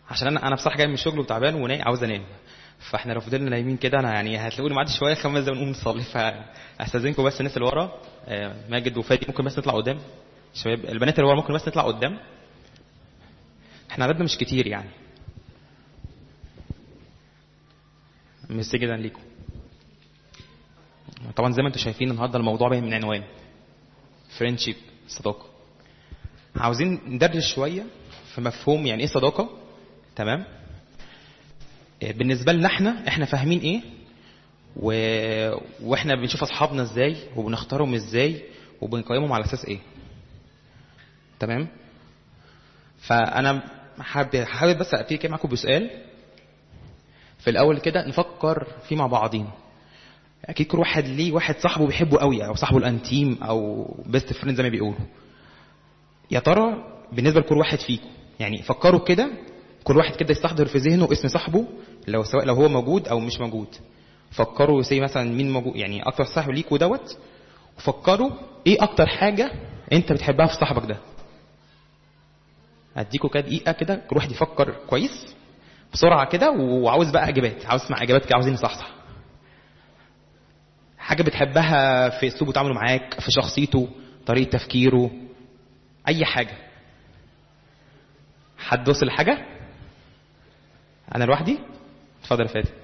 عشان انا انا بصراحه جاي من الشغل وتعبان ونايم عاوز انام فاحنا لو فضلنا نايمين كده انا يعني هتلاقوني بعد شويه خمس دقايق نقوم نصلي فاستاذنكم بس الناس اللي ورا آه، ماجد وفادي ممكن بس نطلع قدام شباب البنات اللي ورا ممكن بس نطلع قدام احنا عددنا مش كتير يعني ميرسي جدا ليكم طبعا زي ما انتم شايفين النهارده الموضوع باين من عنوان فريندشيب صداقه عاوزين ندرس شويه في مفهوم يعني ايه صداقه تمام آه، بالنسبه لنا احنا احنا فاهمين ايه و... واحنا بنشوف اصحابنا ازاي وبنختارهم ازاي وبنقيمهم على اساس ايه تمام فانا حابب حابب بس ابتدي كده معاكم بسؤال في الاول كده نفكر فيه مع بعضين اكيد كل واحد ليه واحد صاحبه بيحبه قوي او صاحبه الانتيم او بيست فريند زي ما بيقولوا يا ترى بالنسبه لكل واحد فيكم يعني فكروا كده كل واحد كده يستحضر في ذهنه اسم صاحبه لو سواء لو هو موجود او مش موجود فكروا زي مثلا مين موجود يعني اكتر صاحب ليكوا دوت وفكروا ايه اكتر حاجه انت بتحبها في صاحبك ده اديكوا كده دقيقه كده كل واحد يفكر كويس بسرعه كده وعاوز بقى اجابات عاوز اسمع اجابات كده عاوزين نصحصح حاجه بتحبها في اسلوبه تعامله معاك في شخصيته طريقه تفكيره اي حاجه حد وصل لحاجه انا لوحدي اتفضل يا فادي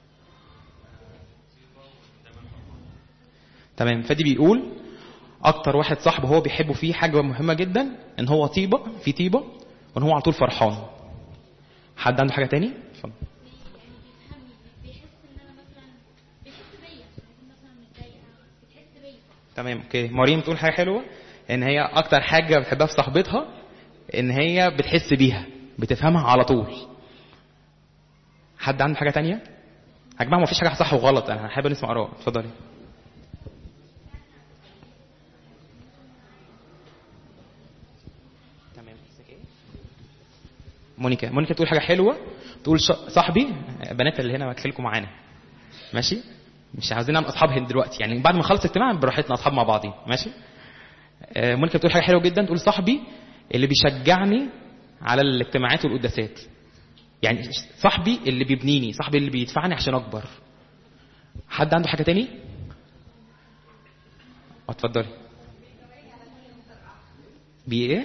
تمام فادي بيقول اكتر واحد صاحبه هو بيحبه فيه حاجه مهمه جدا ان هو طيبه في طيبه وان هو على طول فرحان حد عنده حاجه تاني اتفضل تمام اوكي مريم تقول حاجه حلوه ان هي اكتر حاجه بتحبها في صاحبتها ان هي بتحس بيها بتفهمها على طول حد عنده حاجه تانية يا جماعه ما فيش حاجه صح وغلط انا حابب نسمع اراء اتفضلي تمام مونيكا مونيكا تقول حاجه حلوه تقول ش- صاحبي بنات اللي هنا هتخليكم معانا ماشي مش عاوزين نعمل اصحاب هنا دلوقتي يعني بعد ما نخلص اجتماع براحتنا اصحاب مع بعضين ماشي آه، مونيكا بتقول حاجه حلوه جدا تقول صاحبي اللي بيشجعني على الاجتماعات والقداسات يعني صاحبي اللي بيبنيني صاحبي اللي بيدفعني عشان اكبر حد عنده حاجه تاني اه، اتفضلي بي ايه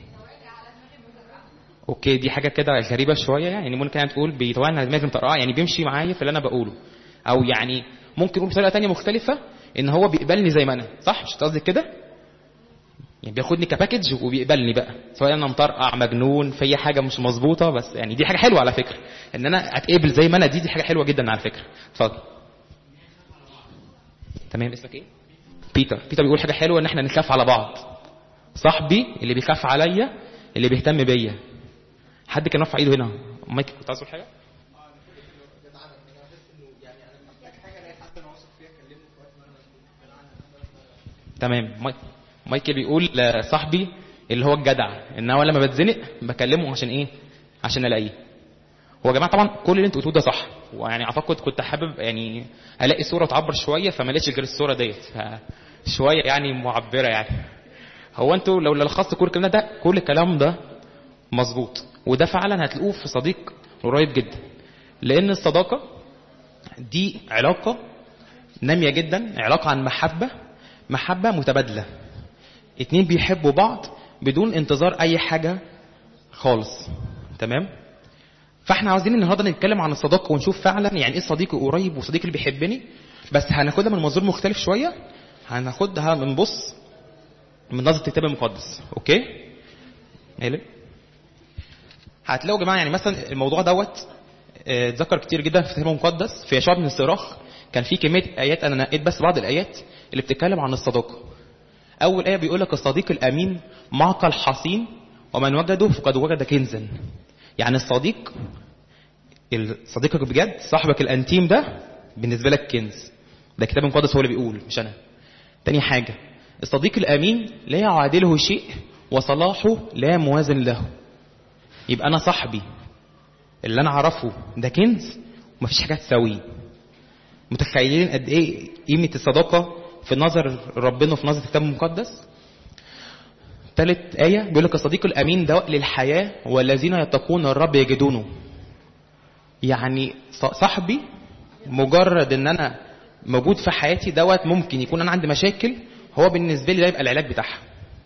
اوكي دي حاجه كده غريبه شويه يعني ممكن يعني تقول بيتوالى على دماغي مطرقعه يعني بيمشي معايا في اللي انا بقوله او يعني ممكن نقول بطريقه تانية مختلفه ان هو بيقبلني زي ما انا صح مش قصدك كده يعني بياخدني كباكج وبيقبلني بقى سواء انا مطرقع مجنون في حاجه مش مظبوطه بس يعني دي حاجه حلوه على فكره ان انا اتقبل زي ما انا دي دي حاجه حلوه جدا على فكره اتفضل تمام اسمك ايه بيتر بيتر بيقول حاجه حلوه ان احنا نخاف على بعض صاحبي اللي بيخاف عليا اللي بيهتم بيا حد كان رافع ايده هنا مايك كنت عايز تقول حاجه تمام ماي- مايكل بيقول لصاحبي اللي هو الجدع ان هو لما بتزنق بكلمه عشان ايه عشان الاقيه هو يا جماعه طبعا كل اللي انتوا قلتوه ده صح ويعني اعتقد كنت حابب يعني الاقي صوره تعبر شويه فما لقيتش غير الصوره ديت شويه يعني معبره يعني هو انتوا لو لخصتوا كل الكلام ده كل الكلام ده مظبوط وده فعلا هتلاقوه في صديق قريب جدا لان الصداقه دي علاقه ناميه جدا علاقه عن محبه محبه متبادله اتنين بيحبوا بعض بدون انتظار اي حاجه خالص تمام فاحنا عاوزين النهارده نتكلم عن الصداقه ونشوف فعلا يعني ايه صديق قريب وصديق اللي بيحبني بس هناخدها من منظور مختلف شويه هناخدها من بص من نظره الكتاب المقدس اوكي ايه هتلاقوا يا جماعه يعني مثلا الموضوع دوت آه، اتذكر كتير جدا في الكتاب المقدس في يشوع بن الصراخ كان في كميه ايات انا نقيت بس بعض الايات اللي بتتكلم عن الصداقه اول ايه بيقول لك الصديق الامين معقل حصين ومن وجده فقد وجد كنزا يعني الصديق صديقك بجد صاحبك الانتيم ده بالنسبه لك كنز ده الكتاب المقدس هو اللي بيقول مش انا تاني حاجه الصديق الامين لا يعادله شيء وصلاحه لا موازن له يبقى انا صاحبي اللي انا اعرفه ده كنز ومفيش حاجه تساويه متخيلين قد ايه قيمه الصداقه في نظر ربنا وفي نظر الكتاب المقدس تالت آية بيقول لك الصديق الأمين دواء للحياة والذين يتقون الرب يجدونه يعني ص- صاحبي مجرد ان انا موجود في حياتي دوت ممكن يكون انا عندي مشاكل هو بالنسبه لي ده يبقى العلاج بتاعها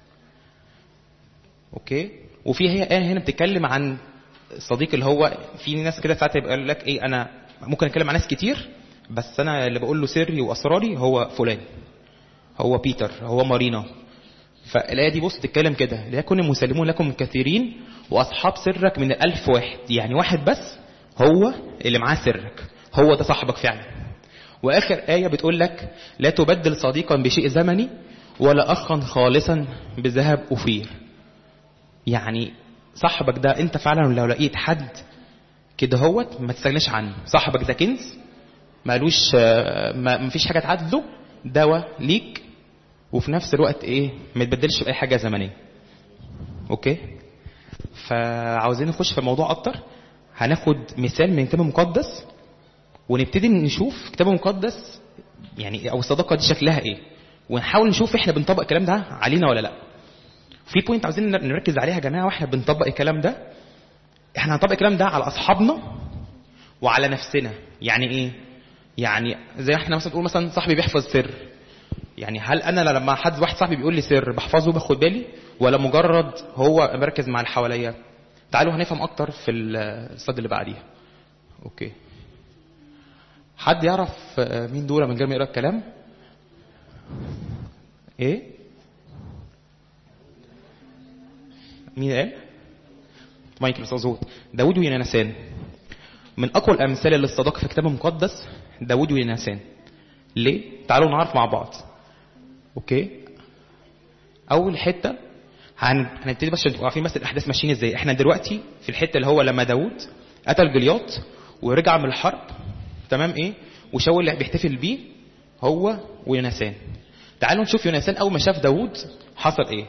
اوكي وفي هي آية هنا بتتكلم عن الصديق اللي هو في ناس كده ساعات يبقى يقول لك ايه انا ممكن اتكلم مع ناس كتير بس انا اللي بقول له سري واسراري هو فلان هو بيتر هو مارينا فالآية دي بص تتكلم كده ليكن المسلمون لكم كثيرين وأصحاب سرك من الألف واحد يعني واحد بس هو اللي معاه سرك هو ده صاحبك فعلا وآخر آية بتقول لك لا تبدل صديقا بشيء زمني ولا أخا خالصا بذهب أفير يعني صاحبك ده انت فعلا لو لقيت حد كده هوت ما تستغناش عنه صاحبك ده كنز مالوش آه، ما مفيش حاجه تعادله دواء ليك وفي نفس الوقت ايه ما يتبدلش باي حاجه زمنيه اوكي فعاوزين نخش في الموضوع اكتر هناخد مثال من كتاب مقدس ونبتدي نشوف كتاب مقدس يعني او الصداقه دي شكلها ايه ونحاول نشوف احنا بنطبق الكلام ده علينا ولا لا في بوينت عاوزين نركز عليها يا جماعه واحنا بنطبق الكلام ده احنا هنطبق الكلام ده على اصحابنا وعلى نفسنا يعني ايه يعني زي احنا مثلا تقول مثلا صاحبي بيحفظ سر يعني هل انا لما حد واحد صاحبي بيقول لي سر بحفظه باخد بالي ولا مجرد هو مركز مع اللي حواليا تعالوا هنفهم اكتر في الصد اللي بعديها اوكي حد يعرف آه، مين دول من غير ما يقرا الكلام ايه مين قال مايكل صوت داود ويونسان من اقوى الامثله للصداقه في الكتاب المقدس داود ويونسان ليه تعالوا نعرف مع بعض اوكي اول حته هن... هنبتدي بس عشان تبقوا عارفين بس الاحداث ماشيين ازاي احنا دلوقتي في الحته اللي هو لما داود قتل جلياط ورجع من الحرب تمام ايه وشاول اللي بيحتفل بيه هو ويونسان تعالوا نشوف يونسان اول ما شاف داود حصل ايه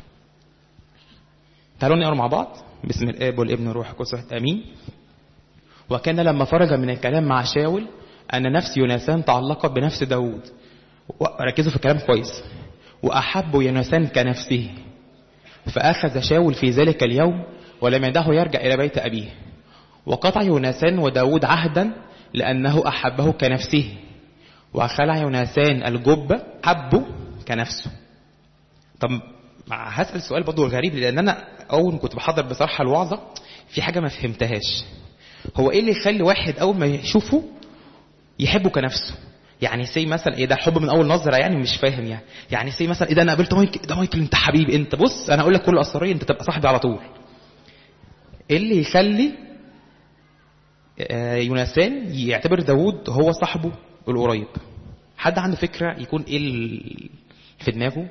تعالوا نقرا مع بعض بسم الاب والابن والروح القدس واحد امين وكان لما فرج من الكلام مع شاول ان نفس يونسان تعلقت بنفس داود ركزوا في الكلام كويس واحب يونسان كنفسه فاخذ شاول في ذلك اليوم ولم يدعه يرجع الى بيت ابيه وقطع يونسان وداود عهدا لانه احبه كنفسه وخلع يونسان الجبه حبه كنفسه طب مع- هسأل سؤال برضه غريب لأن أنا أول ما كنت بحضر بصراحة الوعظة في حاجة ما فهمتهاش هو إيه اللي يخلي واحد أول ما يشوفه يحبه كنفسه يعني سي مثلا ايه ده حب من اول نظره يعني مش فاهم يعني يعني سي مثلا ايه ده انا قابلت مايكل ده مايكل انت حبيبي انت بص انا اقول لك كل اسراري انت تبقى صاحبي على طول ايه اللي يخلي آه، يونسان يعتبر داوود هو صاحبه القريب حد عنده فكره يكون ايه ال- في دماغه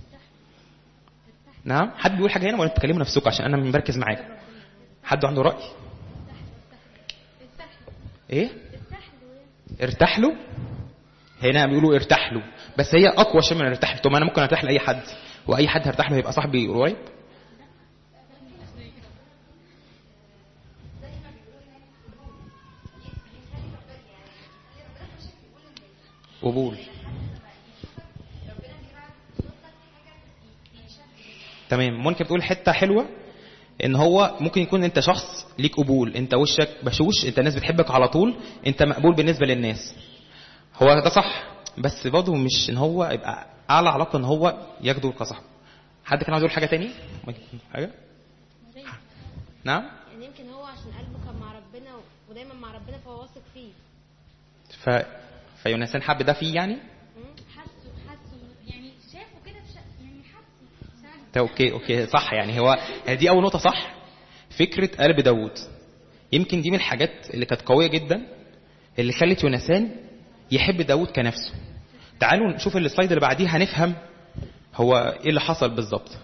نعم حد بيقول حاجه هنا ولا انتوا بتكلموا نفسكم عشان انا مركز معاكم حد عنده راي ايه ارتاح له هنا بيقولوا ارتاح له بس هي اقوى شيء من ارتاح له طب ما انا ممكن ارتاح لاي حد واي حد هرتاح له هيبقى صاحبي قريب قبول تمام ممكن تقول حته حلوه ان هو ممكن يكون انت شخص ليك قبول انت وشك بشوش انت الناس بتحبك على طول انت مقبول بالنسبه للناس هو ده صح بس برضه مش ان هو يبقى اعلى علاقه ان هو ياخده كصاحب حد كان عاوز يقول حاجه تاني حاجه نعم يعني يمكن هو عشان قلبه كان مع ربنا ودايما مع ربنا فهو واثق فيه ف فيونسان حب ده فيه يعني مم. حسه حسه يعني شافه كده في شق يعني حسه سهل طيب اوكي اوكي صح يعني هو دي اول نقطه صح فكره قلب داوود يمكن دي من الحاجات اللي كانت قويه جدا اللي خلت يونسان يحب داوود كنفسه تعالوا نشوف السلايد اللي بعديه هنفهم هو ايه اللي حصل بالظبط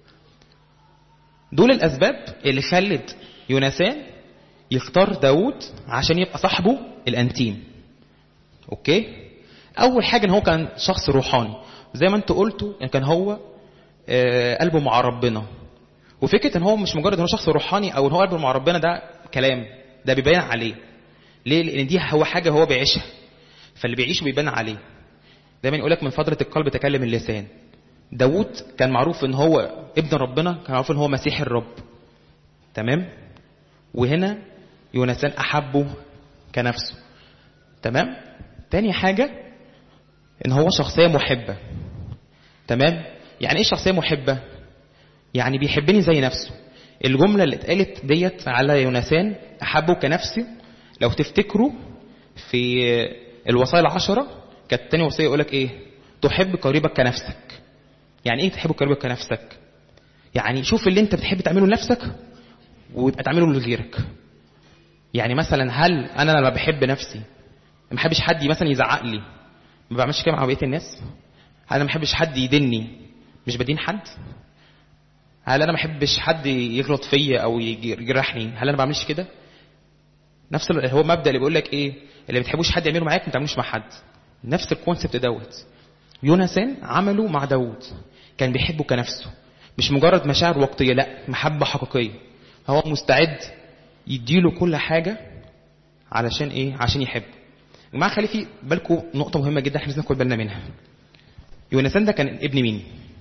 دول الاسباب اللي خلت يونسان يختار داوود عشان يبقى صاحبه الانتيم اوكي اول حاجه ان هو كان شخص روحاني زي ما انتوا قلتوا ان كان هو آه، قلبه مع ربنا وفكره ان هو مش مجرد ان هو شخص روحاني او ان هو قلبه مع ربنا ده كلام ده بيبان عليه ليه لان دي هو حاجه هو بيعيشها فاللي بيعيشه بيبان عليه دايما يقول لك من فتره القلب تكلم اللسان داوود كان معروف ان هو ابن ربنا كان معروف ان هو مسيح الرب تمام وهنا يونسان احبه كنفسه تمام تاني حاجة ان هو شخصية محبة تمام يعني ايه شخصية محبة يعني بيحبني زي نفسه الجملة اللي اتقالت ديت على يونسان احبه كنفسي لو تفتكروا في الوصايا العشرة كانت تاني وصية يقولك ايه تحب قريبك كنفسك يعني ايه تحب قريبك كنفسك يعني شوف اللي انت بتحب تعمله لنفسك ويبقى تعمله لغيرك يعني مثلا هل انا لما بحب نفسي ما بحبش حد مثلا يزعق لي ما بعملش كده مع بقيه الناس هل انا ما بحبش حد يدني مش بدين حد هل انا ما بحبش حد يغلط فيا او يجرحني هل انا ما بعملش كده نفس ال- هو مبدا اللي بيقول لك ايه اللي ما بتحبوش حد يعمله معاك ما تعملوش مع حد نفس الكونسبت دوت يونسان عمله مع داوود كان بيحبه كنفسه مش مجرد مشاعر وقتيه لا محبه حقيقيه هو مستعد يديله كل حاجه علشان ايه عشان يحبه يا جماعه خلي في بالكم نقطه مهمه جدا احنا لازم ناخد بالنا منها يونسان ده كان ابن مين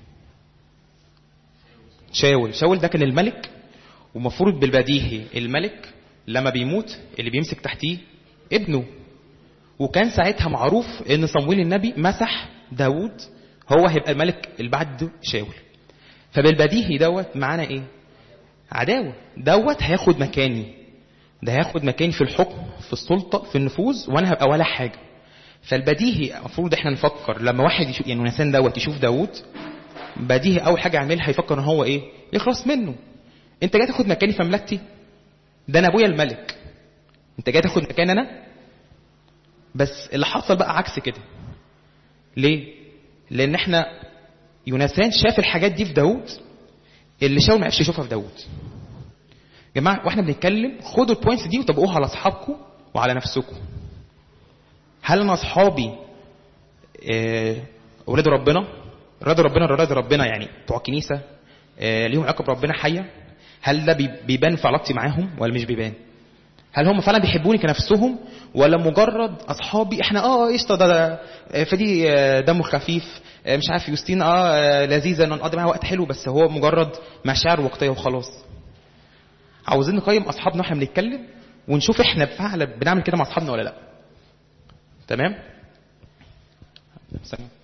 شاول شاول ده كان الملك ومفروض بالبديهي الملك لما بيموت اللي بيمسك تحتيه ابنه وكان ساعتها معروف ان صمويل النبي مسح داوود هو هيبقى الملك اللي بعد شاول فبالبديهي دوت معانا ايه عداوه دوت هياخد مكاني ده هياخد مكاني في الحكم في السلطه في النفوذ وانا هبقى ولا حاجه فالبديهي المفروض احنا نفكر لما واحد يشوف يعني يونسان دوت يشوف داوود بديهي اول حاجه يعملها هيفكر ان هو ايه يخلص منه انت جاي تاخد مكاني في مملكتي ده انا ابويا الملك انت جاي تاخد مكان انا بس اللي حصل بقى عكس كده ليه لان احنا يونسان شاف الحاجات دي في داوود اللي شاول ما عرفش يشوفها في داوود يا جماعه واحنا بنتكلم خدوا البوينتس دي وطبقوها على اصحابكم وعلى نفسكم هل انا اصحابي آه، اولاد ربنا اولاد ربنا اولاد ربنا يعني بتوع الكنيسه آه، ليهم علاقه بربنا حيه هل ده بي- بيبان في علاقتي معاهم ولا مش بيبان هل هم فعلا بيحبوني كنفسهم ولا مجرد اصحابي احنا اه قشطه ده, ده آه، فدي آه، دمه خفيف آه، مش عارف يوستين اه آه، لذيذه نقضي معاها وقت حلو بس هو مجرد مشاعر وقتيه وخلاص عاوزين نقيم اصحابنا واحنا بنتكلم ونشوف احنا فعلا بنعمل كده مع اصحابنا ولا لا تمام ثانية.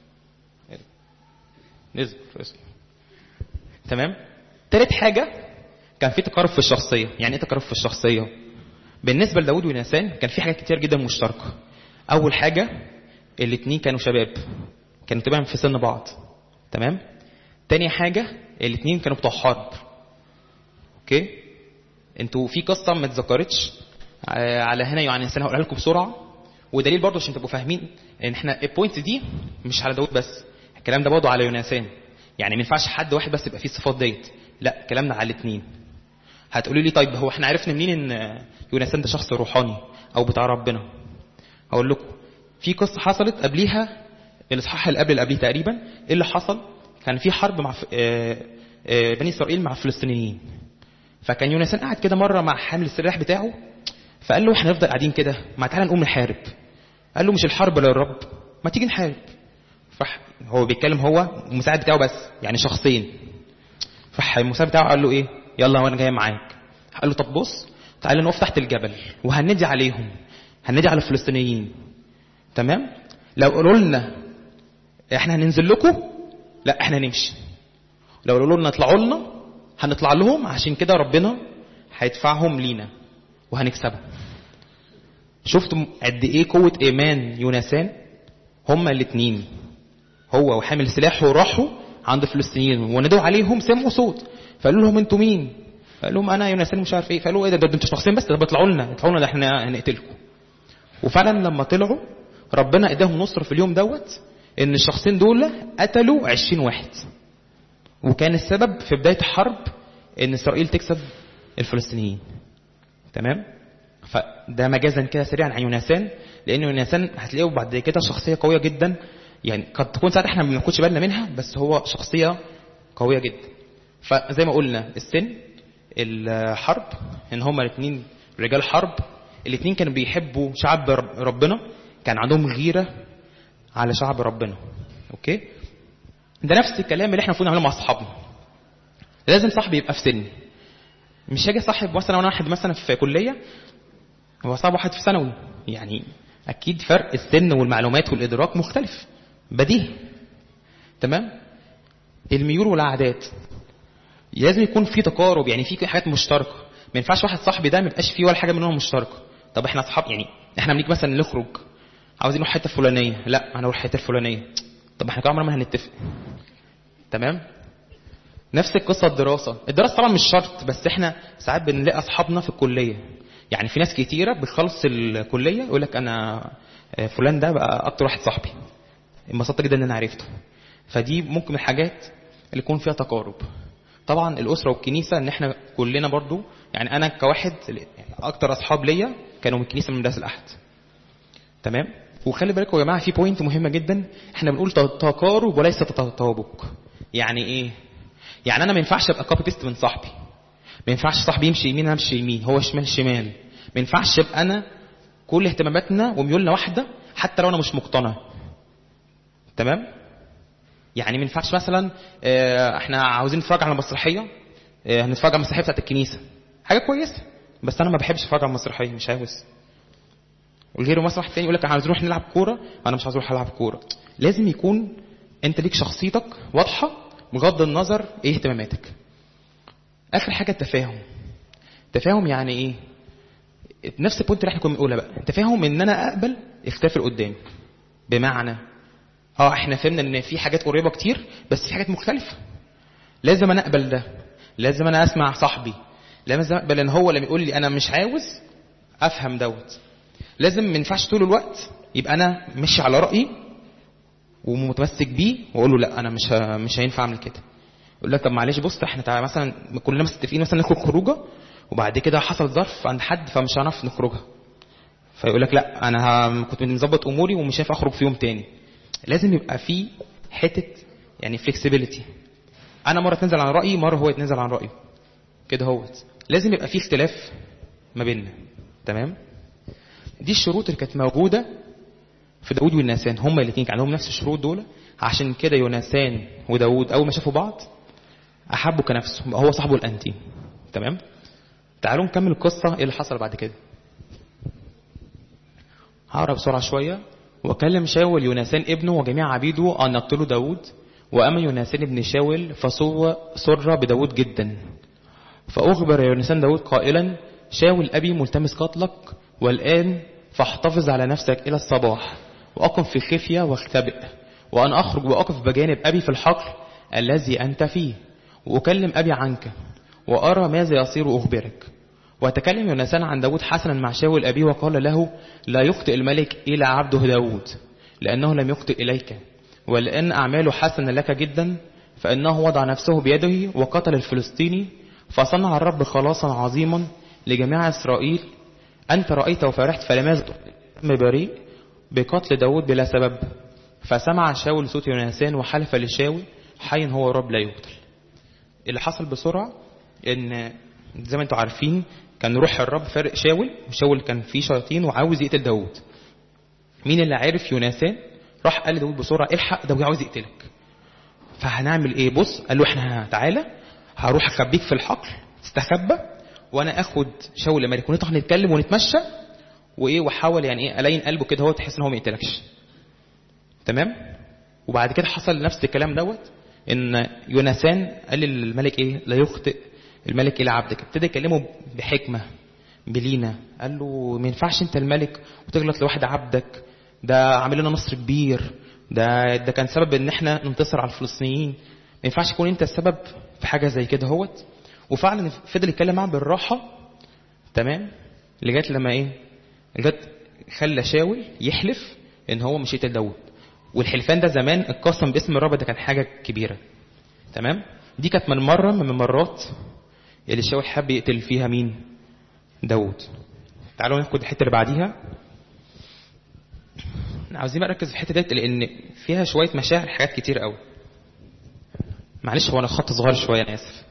نزل فيصل. تمام تالت حاجة كان في تقارب في الشخصية يعني ايه تقارب في الشخصية بالنسبة لداود ونسان كان في حاجات كتير جدا مشتركة أول حاجة الاتنين كانوا شباب كانوا تقريبا في سن بعض تمام تاني حاجة الاتنين كانوا بتوع حرب اوكي انتوا في قصة ما اتذكرتش آه، على هنا يعني انا هقولها لكم بسرعة ودليل برضه عشان تبقوا فاهمين ان احنا البوينت دي مش على داود بس الكلام ده برضه على يونسان يعني ما ينفعش حد واحد بس يبقى فيه الصفات ديت لا كلامنا على الاثنين هتقولوا لي طيب هو احنا عرفنا منين ان يونسان ده شخص روحاني او بتاع ربنا اقول لكم في قصه حصلت قبليها الاصحاح اللي قبل اللي قبليه تقريبا ايه اللي حصل كان في حرب مع ف- آه، آه، بني اسرائيل مع الفلسطينيين فكان يونسان قاعد كده مره مع حامل السلاح بتاعه فقال له احنا نفضل قاعدين كده ما تعالى نقوم نحارب قال له مش الحرب للرب ما تيجي نحارب فح هو بيتكلم هو المساعد بتاعه بس يعني شخصين فح المساعد بتاعه قال له ايه يلا وانا جاي معاك قال له طب بص تعالى نقف تحت الجبل وهندي عليهم هندي على الفلسطينيين تمام لو قالوا لنا احنا هننزل لكم لا احنا هنمشي لو قالوا لنا اطلعوا لنا هنطلع لهم عشان كده ربنا هيدفعهم لينا وهنكسبهم شفتوا قد ايه قوة ايمان يونسان هما الاثنين هو وحامل سلاحه راحوا عند الفلسطينيين ونادوا عليهم سمعوا صوت فقالوا لهم انتوا مين؟ قال لهم انا يونسان مش عارف ايه فقالوا ايه ده, ده انتوا شخصين بس ده بيطلعوا لنا اطلعوا لنا ده احنا هنقتلكم وفعلا لما طلعوا ربنا اداهم نصر في اليوم دوت ان الشخصين دول قتلوا 20 واحد وكان السبب في بدايه الحرب ان اسرائيل تكسب الفلسطينيين تمام فده مجازا كده سريعا عن يونسان لان يونسان هتلاقيه بعد كده شخصيه قويه جدا يعني قد تكون ساعات احنا ما بناخدش بالنا منها بس هو شخصيه قويه جدا فزي ما قلنا السن الحرب ان هما الاثنين رجال حرب الاثنين كانوا بيحبوا شعب رب- ربنا كان عندهم غيره على شعب ربنا اوكي ده نفس الكلام اللي احنا المفروض نعمله مع اصحابنا لازم صاحبي يبقى في سني مش هاجي صاحب مثلا وانا واحد مثلا في كليه هو صاحب واحد في ثانوي يعني اكيد فرق السن والمعلومات والادراك مختلف بديهي تمام الميول والعادات لازم يكون في تقارب يعني في حاجات مشتركه ما ينفعش واحد صاحبي ده ما يبقاش فيه ولا حاجه منهم مشتركه طب احنا اصحاب يعني احنا بنيجي مثلا نخرج عاوزين نروح حته فلانيه لا انا اروح الحته الفلانيه طب احنا كده عمرنا ما هنتفق تمام نفس القصه الدراسه الدراسه طبعا مش شرط بس احنا ساعات بنلاقي اصحابنا في الكليه يعني في ناس كتيره بتخلص الكليه يقول لك انا آه، فلان ده بقى اكتر واحد صاحبي انبسطت جدا ان انا عرفته فدي ممكن من الحاجات اللي يكون فيها تقارب طبعا الاسره والكنيسه ان احنا كلنا برضو يعني انا كواحد يعني اكتر اصحاب ليا كانوا من الكنيسه من مدرسه الاحد تمام وخلي بالكم يا جماعه في بوينت مهمه جدا احنا بنقول تقارب وليس تطابق يعني ايه يعني انا ما ينفعش ابقى كوبي بيست من صاحبي ما ينفعش صاحبي يمشي يمين انا امشي يمين هو شمال شمال ما ينفعش ابقى انا كل اهتماماتنا وميولنا واحده حتى لو انا مش مقتنع تمام يعني ما ينفعش مثلا آه، احنا عاوزين نتفرج على مسرحيه آه، هنتفرج على المسرحيه بتاعت الكنيسه حاجه كويسه بس انا ما بحبش اتفرج على المسرحيه مش عاوز وغيره مثلا واحد تاني يقول لك عاوز نروح نلعب كوره انا مش عاوز اروح العب كوره لازم يكون انت ليك شخصيتك واضحه بغض النظر ايه اهتماماتك اخر حاجه التفاهم التفاهم يعني ايه نفس البوينت اللي احنا كنا بنقولها بقى التفاهم ان انا اقبل اختلاف اللي قدامي بمعنى اه احنا فهمنا ان في حاجات قريبه كتير بس في حاجات مختلفه لازم انا اقبل ده لازم انا اسمع صاحبي لازم اقبل ان هو لما يقول لي انا مش عاوز افهم دوت لازم ما ينفعش طول الوقت يبقى انا ماشي على رايي ومتمسك بيه واقول له لا انا مش ه- مش هينفع اعمل كده يقول لك طب معلش بص احنا تعالى مثلا كلنا متفقين مثلا نخرج خروجه وبعد كده حصل ظرف عند حد فمش هنعرف نخرجها فيقول لك لا انا ه- كنت مظبط اموري ومش هينفع اخرج في يوم تاني لازم يبقى في حته يعني فلكسبيليتي انا مره تنزل عن رايي مره هو يتنزل عن رايه كده هوت لازم يبقى في اختلاف ما بيننا تمام دي الشروط اللي كانت موجوده في داود والناسان هما الاثنين كان عندهم نفس الشروط دول عشان كده يونسان وداود اول ما شافوا بعض احبوا كنفسهم بقى هو صاحبه الانتي تمام تعالوا نكمل القصه ايه اللي حصل بعد كده هقرا بسرعه شويه وكلم شاول يونسان ابنه وجميع عبيده ان يقتلوا داود واما يونسان ابن شاول فسوى سر بداود جدا فأخبر يونسان داود قائلا شاول أبي ملتمس قتلك والآن فاحتفظ على نفسك إلى الصباح وأقم في خفية واختبئ وأن أخرج وأقف بجانب أبي في الحقل الذي أنت فيه وأكلم أبي عنك وأرى ماذا يصير أخبرك وتكلم يونسان عن داود حسنا مع شاول أبيه وقال له لا يخطئ الملك إلى عبده داود لأنه لم يخطئ إليك ولأن أعماله حسنة لك جدا فإنه وضع نفسه بيده وقتل الفلسطيني فصنع الرب خلاصا عظيما لجميع إسرائيل أنت رأيت وفرحت فلماذا تم بريء بقتل داود بلا سبب فسمع شاول صوت يونسان وحلف لشاول حي هو الرب لا يقتل اللي حصل بسرعة ان زي ما انتم عارفين كان روح الرب فارق شاول وشاول كان فيه شياطين وعاوز يقتل داود مين اللي عارف يونسان راح قال لداود بسرعة الحق داود عاوز يقتلك فهنعمل ايه بص قال له احنا تعالى هروح اخبيك في الحقل تستخبى وانا اخد شاول الملك ونطلع نتكلم ونتمشى وايه واحاول يعني ايه الين قلبه كده هو تحس ان هو ما يقتلكش تمام وبعد كده حصل نفس الكلام دوت ان يونسان قال للملك ايه لا يخطئ الملك الى عبدك ابتدى يكلمه بحكمه بلينا قال له ما ينفعش انت الملك وتغلط لواحد عبدك ده عامل لنا نصر كبير ده ده كان سبب ان احنا ننتصر على الفلسطينيين ما ينفعش تكون انت السبب في حاجه زي كده هوت وفعلا فضل يتكلم معاه بالراحه تمام لغايه لما ايه لغايه خلى شاول يحلف ان هو مش يقتل داود والحلفان ده زمان اتقسم باسم الرب ده كان حاجه كبيره تمام دي كانت من مره من المرات اللي شاول حب يقتل فيها مين داود تعالوا ناخد الحته اللي بعديها عاوزين بقى نركز في الحته ديت لان فيها شويه مشاعر حاجات كتير قوي معلش هو انا خط صغير شويه انا اسف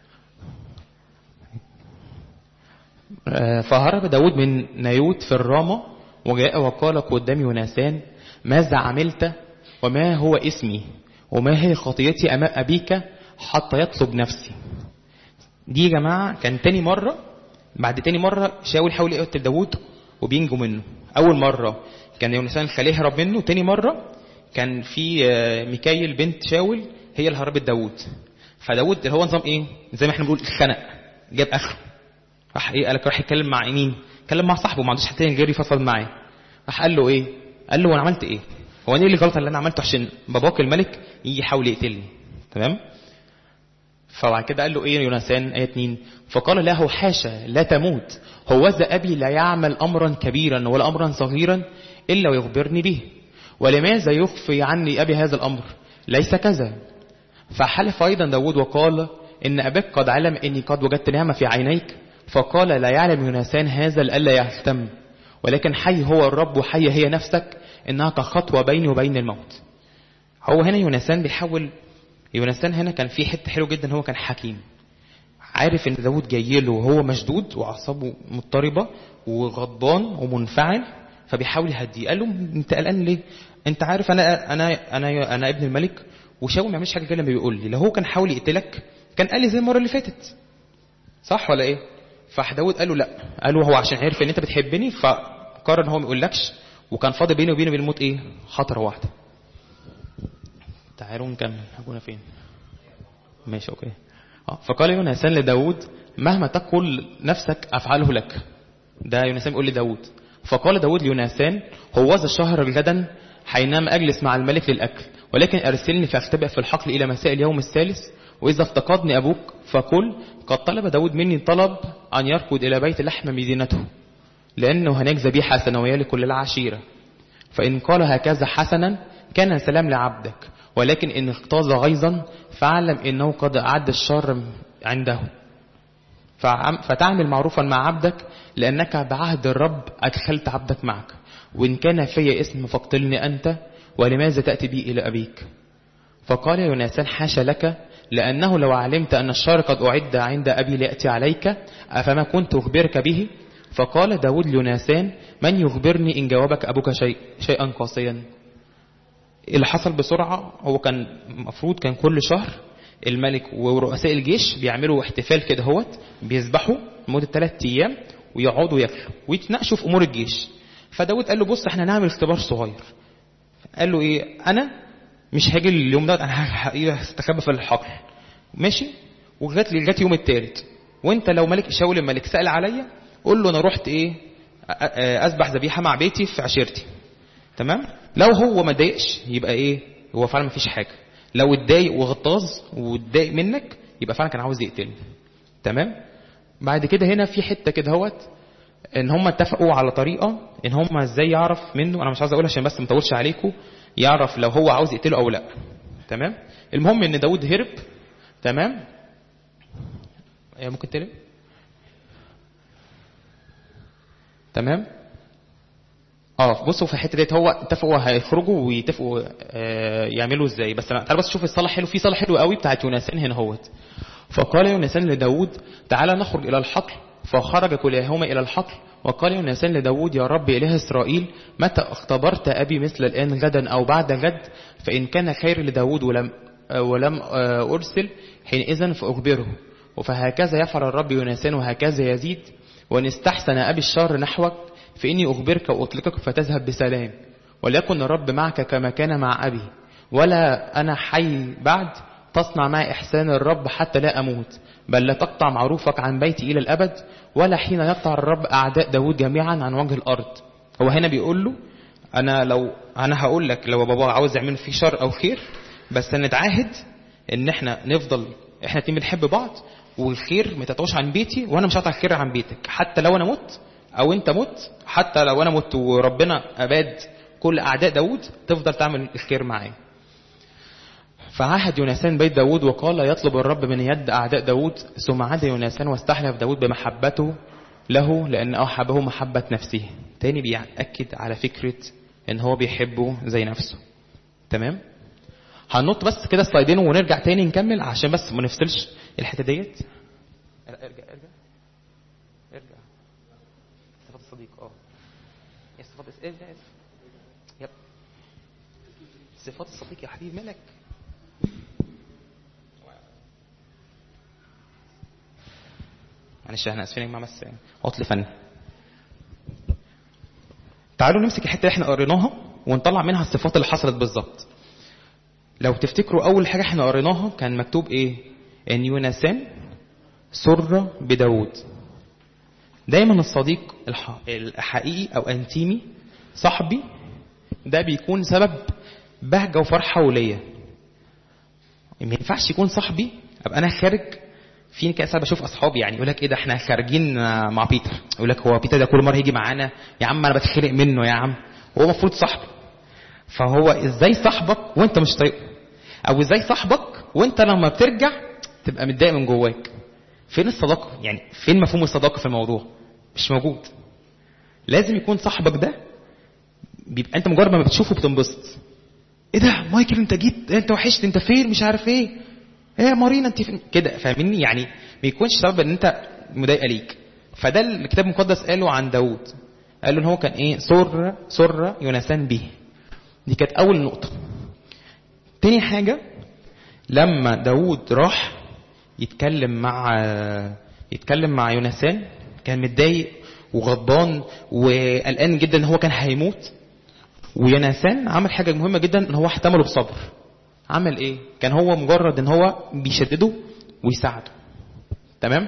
آه، فهرب داود من نيوت في الرامة وجاء وقال قدام يونسان ماذا عملت وما هو اسمي وما هي خطيتي أمام أبيك حتى يطلب نفسي دي يا جماعة كان تاني مرة بعد تاني مرة شاول حاول يقتل داوود وبينجو منه أول مرة كان يونسان خليه يهرب منه تاني مرة كان في آه، ميكايل بنت شاول هي اللي هربت داوود فداوود اللي هو نظام ايه زي ما احنا بنقول اتخنق جاب اخره راح ايه قال لك راح يتكلم مع مين اتكلم مع صاحبه ما عندوش حد تاني غير يفضفض معاه راح قال له ايه قال له انا عملت ايه هو انا ايه اللي غلط اللي انا عملته عشان باباك الملك يجي يحاول يقتلني تمام فبعد كده قال له ايه يونسان ايه 2 فقال له حاشا لا تموت هوذا ابي لا يعمل امرا كبيرا ولا امرا صغيرا الا ويخبرني به ولماذا يخفي عني ابي هذا الامر ليس كذا فحلف ايضا داود وقال ان اباك قد علم اني قد وجدت نعمه في عينيك فقال لا يعلم يونسان هذا الا يهتم ولكن حي هو الرب وحي هي نفسك انها كخطوه بيني وبين الموت هو هنا يونسان بيحاول يونسان هنا كان في حته حلو جدا هو كان حكيم عارف ان داود جاي له وهو مشدود واعصابه مضطربه وغضبان ومنفعل فبيحاول يهديه قال له انت قلقان ليه انت عارف انا انا انا انا ابن الملك وشاول ما يعملش حاجه غير لما بيقول لي لو هو كان حاول يقتلك كان قال لي زي المره اللي فاتت صح ولا ايه فداود قال له لا قال له هو عشان عرف ان انت بتحبني فقرر ان هو ما يقولكش وكان فاضي بيني وبينه وبين الموت ايه خطره واحده تعالوا نكمل هكونا فين ماشي اوكي آه، فقال يونسان لداود مهما تقول نفسك افعله لك ده يونسان بيقول لداود فقال داود ليونسان هوذا الشهر غدا حينما اجلس مع الملك للاكل ولكن ارسلني فاختبئ في الحقل الى مساء اليوم الثالث واذا افتقدني ابوك فقل قد طلب داود مني طلب ان يركض الى بيت لحم مدينته لانه هناك ذبيحه سنويه لكل العشيره فإن قال هكذا حسنا كان سلام لعبدك ولكن إن اغتاظ غيظا فاعلم إنه قد أعد الشر عنده فعم- فتعمل معروفا مع عبدك لأنك بعهد الرب أدخلت عبدك معك وإن كان في اسم فاقتلني أنت ولماذا تأتي بي إلى أبيك فقال يونسان حاشا لك لأنه لو علمت أن الشر قد أعد عند أبي ليأتي عليك أفما كنت أخبرك به فقال داود ليونسان من يخبرني إن جاوبك أبوك شيء شيئا قاسيا اللي حصل بسرعة هو كان المفروض كان كل شهر الملك ورؤساء الجيش بيعملوا احتفال كده هوت بيذبحوا لمدة ثلاث أيام ويقعدوا ياكلوا ويتناقشوا في أمور الجيش فداود قال له بص احنا هنعمل اختبار صغير قال له ايه انا مش هاجي اليوم ده انا ه- ه- هستخبى في الحقل ماشي وجات لي جات يوم التالت وانت لو ملك شاول الملك سأل عليا قول له انا رحت ايه أ- أ- اذبح ذبيحه مع بيتي في عشيرتي تمام لو هو ما ضايقش يبقى ايه هو فعلا ما فيش حاجه لو اتضايق وغطاظ واتضايق منك يبقى فعلا كان عاوز يقتلني تمام بعد كده هنا في حته كده هوت ان هم اتفقوا على طريقه ان هم ازاي يعرف منه انا مش عاوز اقولها عشان بس ما اطولش عليكم يعرف لو هو عاوز يقتله او لا تمام المهم ان داود هرب تمام إيه، ممكن تقلب تمام اه بصوا في الحته ديت هو اتفقوا هيخرجوا ويتفقوا آه يعملوا ازاي بس انا تعال بس شوف الصلاه حلو في صلاه حلوه قوي بتاعت يونسان هنا اهوت فقال يونسان لداود تعالى نخرج الى الحقل فخرج كلاهما الى الحقل وقال يونسان لداود يا رب اله اسرائيل متى اختبرت ابي مثل الان غدا او بعد غد فان كان خير لداود ولم آه ولم آه ارسل حينئذ فاخبره فهكذا يفعل الرب يونسان وهكذا يزيد وان استحسن ابي الشر نحوك فإني أخبرك وأطلقك فتذهب بسلام وليكن الرب معك كما كان مع أبي ولا أنا حي بعد تصنع معي إحسان الرب حتى لا أموت بل لا تقطع معروفك عن بيتي إلى الأبد ولا حين يقطع الرب أعداء داود جميعا عن وجه الأرض هو هنا بيقول له أنا لو أنا هقول لك لو بابا عاوز يعمل فيه شر أو خير بس نتعاهد إن إحنا نفضل إحنا اتنين بنحب بعض والخير ما تقطعوش عن بيتي وأنا مش هقطع الخير عن بيتك حتى لو أنا مت او انت مت حتى لو انا مت وربنا اباد كل اعداء داود تفضل تعمل الخير معايا فعهد يونسان بيت داود وقال يطلب الرب من يد اعداء داود ثم عاد يونسان واستحلف داود بمحبته له لان احبه محبه نفسه تاني بيأكد على فكره ان هو بيحبه زي نفسه تمام هننط بس كده سلايدين ونرجع تاني نكمل عشان بس ما نفصلش الحته ديت ارجع ارجع ارجع صفات الصديق اه يا صفات الس- ارجع اسف يب صفات الصديق يا حبيبي مالك معلش احنا اسفين يا جماعه بس عطل فني تعالوا نمسك الحته اللي احنا قريناها ونطلع منها الصفات اللي حصلت بالظبط لو تفتكروا اول حاجه احنا قريناها كان مكتوب ايه ان يونسان سر بداود دايما الصديق الح- الحقيقي او انتيمي صاحبي ده بيكون سبب بهجه وفرحه وليا ما ينفعش يكون صاحبي ابقى انا خارج في كده ساعات بشوف اصحابي يعني يقول لك ايه ده احنا خارجين آه، مع بيتر يقول لك هو بيتر ده كل مره يجي معانا يا عم انا بتخنق منه يا عم هو المفروض صاحبي فهو ازاي صاحبك وانت مش طايقه او ازاي صاحبك وانت لما بترجع تبقى متضايق من جواك فين الصداقه يعني فين مفهوم الصداقه في الموضوع مش موجود لازم يكون صاحبك ده بيبقى انت مجرد ما بتشوفه بتنبسط ايه ده مايكل انت جيت انت وحشت انت فين مش عارف ايه ايه يا مارينا انت فين كده فاهمني يعني ما يكونش سبب ان انت مضايقه ليك فده الكتاب المقدس قاله عن داود قال له ان هو كان ايه سر سر يونسان به دي كانت اول نقطه تاني حاجه لما داود راح يتكلم مع يتكلم مع يونسان كان متضايق وغضبان وقلقان جدا ان هو كان هيموت ويونسان عمل حاجه مهمه جدا ان هو احتمله بصبر عمل ايه كان هو مجرد ان هو بيشدده ويساعده تمام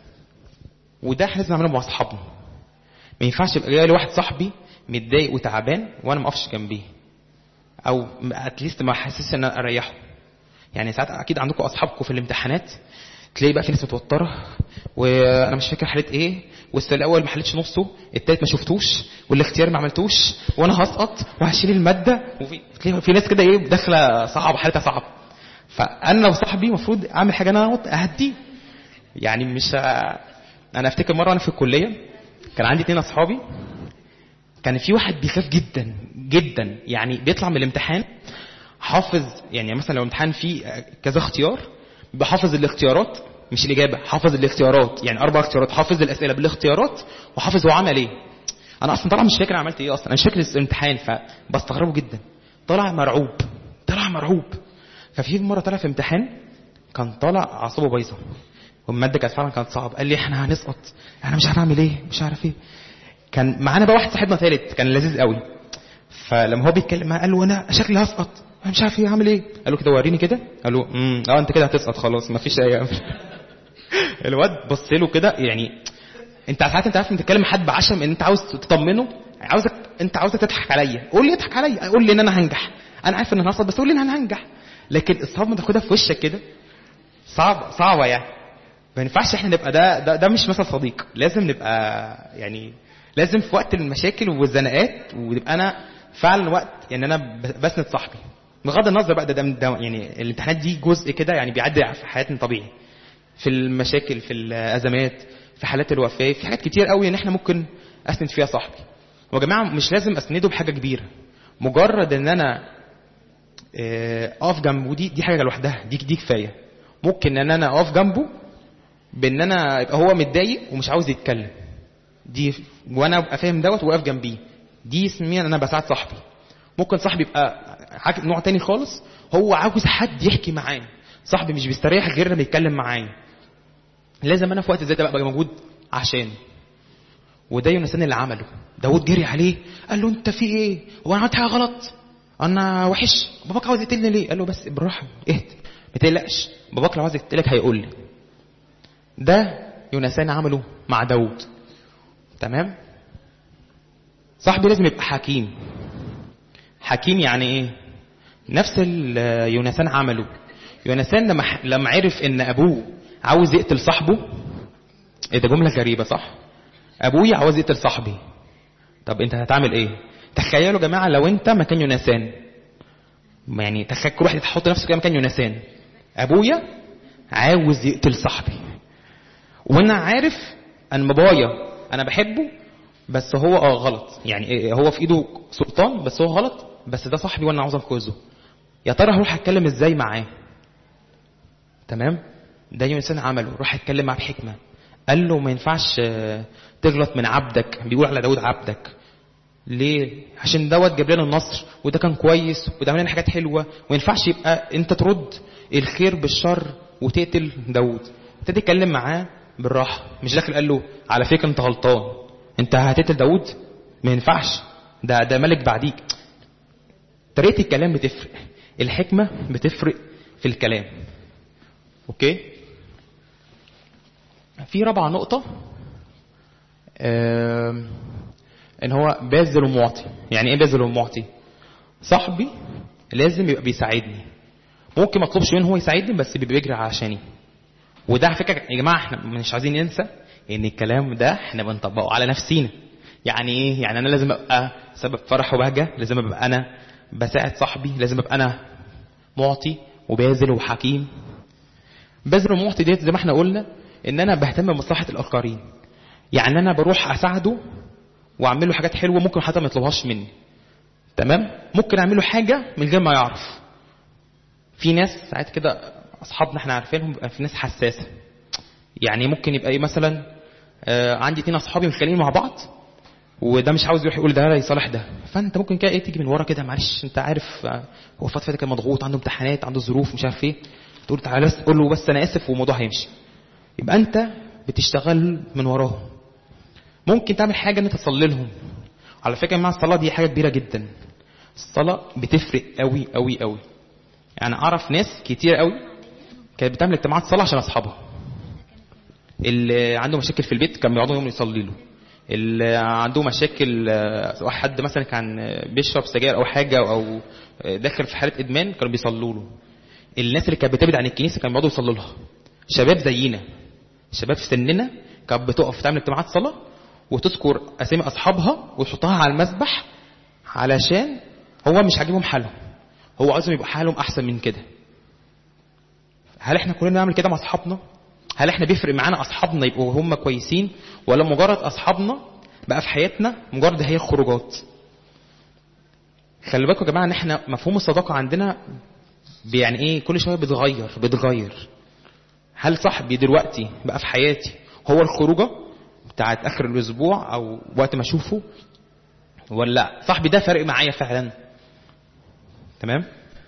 وده احنا لازم نعمله مع اصحابنا ما ينفعش يبقى جاي لي واحد صاحبي متضايق وتعبان وانا ما اقفش جنبيه او اتليست ما احسسش ان انا اريحه يعني ساعات اكيد عندكم اصحابكم في الامتحانات تلاقي بقى في ناس متوتره وانا مش فاكر حليت ايه والسؤال الاول ما حليتش نصه التالت ما شفتوش والاختيار ما عملتوش وانا هسقط وهشيل الماده وفي تلاقي في ناس كده ايه داخله صعب حالتها صعب فانا لو صاحبي المفروض اعمل حاجه انا أقعد اهديه يعني مش ه- انا افتكر مره وانا في الكليه كان عندي اتنين اصحابي كان في واحد بيخاف جدا جدا يعني بيطلع من الامتحان حافظ يعني مثلا لو امتحان فيه كذا اختيار بيبقى حافظ الاختيارات مش الاجابه حافظ الاختيارات يعني اربع اختيارات حافظ الاسئله بالاختيارات وحافظ هو عمل ايه انا اصلا طالع مش فاكر أنا عملت ايه اصلا انا مش فاكر الامتحان فبستغربه جدا طالع مرعوب طالع مرعوب ففي مره طلع في امتحان كان طالع اعصابه بايظه والماده كانت فعلا كانت صعبه قال لي احنا هنسقط انا مش عارف اعمل ايه مش عارف ايه كان معانا بقى واحد صاحبنا ثالث كان لذيذ قوي فلما هو بيتكلم معاه قال له انا شكلي هسقط انا مش عارف ايه اعمل ايه قال له كده وريني كده قال له امم اه انت كده هتسقط خلاص ما فيش اي امل الواد بص له كده يعني انت ساعات انت عارف انت تتكلم مع حد بعشم ان انت عاوز تطمنه عاوزك انت عاوزك تضحك عليا قول لي اضحك عليا قول لي ان انا هنجح انا عارف ان انا هسقط بس قول لي ان انا هنجح لكن الصدمه تاخدها في وشك كده صعب صعبه يعني ما ينفعش احنا نبقى ده ده, ده مش مثلا صديق لازم نبقى يعني لازم في وقت المشاكل والزنقات ويبقى انا فعلا وقت يعني انا ب- بسند صاحبي بغض النظر بقى ده, ده, ده يعني الامتحانات دي جزء كده يعني بيعدي في حياتنا طبيعي في المشاكل في الازمات في حالات الوفاه في حاجات كتير قوي ان احنا ممكن اسند فيها صاحبي ويا جماعه مش لازم اسنده بحاجه كبيره مجرد ان انا آه، اقف جنبه دي دي حاجه لوحدها دي دي كفايه ممكن ان انا اقف جنبه بان انا يبقى هو متضايق ومش عاوز يتكلم دي وانا ابقى فاهم دوت واقف جنبيه دي اسمها ان انا بساعد صاحبي ممكن صاحبي يبقى حاجة نوع تاني خالص هو عاوز حد يحكي معاه صاحبي مش بيستريح غير لما يتكلم معايا لازم انا في وقت زي ده ابقى موجود عشان وده يونسان اللي عمله داود جري عليه قال له انت في ايه هو انا عملت حاجه غلط انا وحش باباك عاوز يقتلني ليه قال له بس بالراحه اهدى ما تقلقش باباك لو عاوز يقتلك هيقول لي ده يونسان عمله مع داود تمام صاحبي لازم يبقى حكيم حكيم يعني ايه نفس اللي يونسان عمله يونسان لما لما عرف ان ابوه عاوز يقتل صاحبه ايه ده جمله غريبه صح ابويا عاوز يقتل صاحبي طب انت هتعمل ايه تخيلوا يا جماعه لو انت مكان يونسان يعني تخيل كل واحد يحط نفسه كده مكان يونسان ابويا عاوز يقتل صاحبي وانا عارف ان بابايا انا بحبه بس هو اه غلط يعني إيه، هو في ايده سلطان بس هو غلط بس ده صاحبي وانا عاوز انقذه يا ترى هروح اتكلم ازاي معاه تمام ده يونسان عمله روح اتكلم معاه بحكمه قال له ما ينفعش آه، تغلط من عبدك بيقول على داود عبدك ليه عشان دوت جاب لنا النصر وده كان كويس وده عمل لنا حاجات حلوه وما ينفعش يبقى انت ترد الخير بالشر وتقتل داود ابتدي يتكلم معاه بالراحه مش داخل قال له على فكره انت غلطان انت هتقتل داوود ما ينفعش ده ده ملك بعديك طريقه الكلام بتفرق الحكمه بتفرق في الكلام اوكي في رابع نقطه آم، ان هو باذل ومعطي يعني ايه باذل ومعطي صاحبي لازم يبقى بيساعدني ممكن ما اطلبش منه هو يساعدني بس بيبقى بيجري عشاني وده على فكره يا جماعه احنا مش عايزين ننسى ان الكلام ده احنا بنطبقه على نفسينا يعني ايه يعني انا لازم ابقى سبب فرح وبهجه لازم ابقى انا بساعد صاحبي لازم ابقى انا معطي وباذل وحكيم بذل ومعطي ديت زي ما احنا قلنا ان انا بهتم بمصلحه الاخرين يعني انا بروح اساعده واعمل له حاجات حلوه ممكن حتى ما يطلبهاش مني تمام ممكن اعمل له حاجه من غير ما يعرف في ناس ساعات كده اصحابنا احنا عارفينهم بيبقى في ناس حساسه يعني ممكن يبقى ايه مثلا آه عندي اتنين اصحابي متخانقين مع بعض وده مش عاوز يروح يقول ده يصالح ده فانت ممكن كده ايه تيجي من ورا كده معلش انت عارف آه، هو الفتره اللي كان مضغوط عنده امتحانات عنده ظروف مش عارف ايه تقول تعالى بس قول له بس انا اسف والموضوع هيمشي يبقى انت بتشتغل من وراهم ممكن تعمل حاجه ان انت تصلي لهم على فكره مع الصلاه دي حاجه كبيره جدا الصلاه بتفرق قوي قوي قوي يعني اعرف ناس كتير قوي كانت بتعمل اجتماعات صلاه عشان اصحابها اللي عنده مشاكل في البيت كان بيقعدوا يوم يصلي له اللي عنده مشاكل آه، سواء حد مثلا كان آه، بيشرب سجاير او حاجه او آه، داخل في حاله ادمان كانوا بيصلوا له الناس اللي كانت بتبعد عن الكنيسه كانوا بيقعدوا يصلوا لها شباب زينا شباب في سننا كانت بتقف تعمل اجتماعات صلاه وتذكر اسامي اصحابها وتحطها على المسبح علشان هو مش عاجبهم حالهم هو عايزهم يبقى حالهم احسن من كده هل احنا كلنا نعمل كده مع اصحابنا هل احنا بيفرق معانا اصحابنا يبقوا هم كويسين ولا مجرد اصحابنا بقى في حياتنا مجرد هي الخروجات خلي بالكم يا جماعه ان احنا مفهوم الصداقه عندنا يعني ايه كل شويه بيتغير بيتغير هل صاحبي دلوقتي بقى في حياتي هو الخروجه بتاعت اخر الاسبوع او وقت ما اشوفه ولا لا صاحبي ده فارق معايا فعلا تمام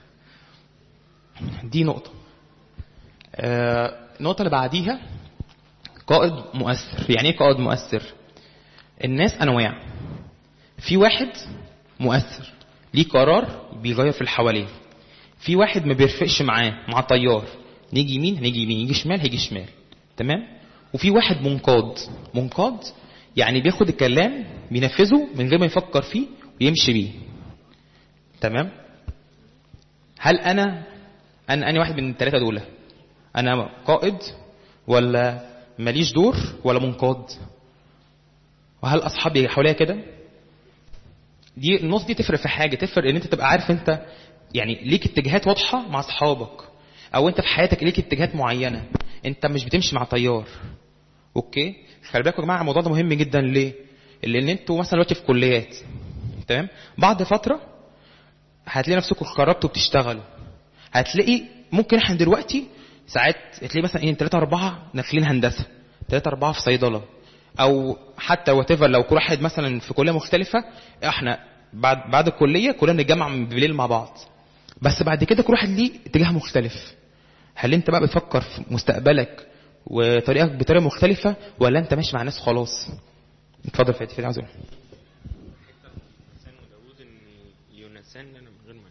دي نقطه آه، النقطه اللي بعديها قائد مؤثر يعني ايه قائد مؤثر الناس انواع في واحد مؤثر ليه قرار بيغير في اللي حواليه في واحد ما بيرفقش معاه مع طيار نيجي يمين هنيجي يمين يجي شمال هيجي شمال تمام وفي واحد منقاد منقاد يعني بياخد الكلام بينفذه من غير ما يفكر فيه ويمشي بيه تمام هل انا انا اني واحد من الثلاثه دول انا قائد ولا ماليش دور ولا منقاد وهل اصحابي حواليا كده دي النقطه دي تفرق في حاجه تفرق ان انت تبقى عارف انت يعني ليك اتجاهات واضحه مع اصحابك او انت في حياتك ليك اتجاهات معينه انت مش بتمشي مع تيار اوكي خلي بالكم يا جماعه الموضوع ده مهم جدا ليه لان انتوا مثلا دلوقتي في كليات تمام بعد فتره هتلاقي نفسكم قربتوا بتشتغلوا هتلاقي ممكن احنا دلوقتي ساعات تلاقي مثلا ايه ثلاثة أربعة داخلين هندسة ثلاثة أربعة في صيدلة أو حتى وات لو كل واحد مثلا في كلية مختلفة احنا بعد بعد الكلية كلنا بنتجمع بالليل مع بعض بس بعد كده كل واحد ليه اتجاه مختلف هل انت بقى بتفكر في مستقبلك وطريقك بطريقة مختلفة ولا انت ماشي مع ناس خلاص اتفضل فادي فادي عاوز اقول يونسان وداود ان يونسان انا من غير ما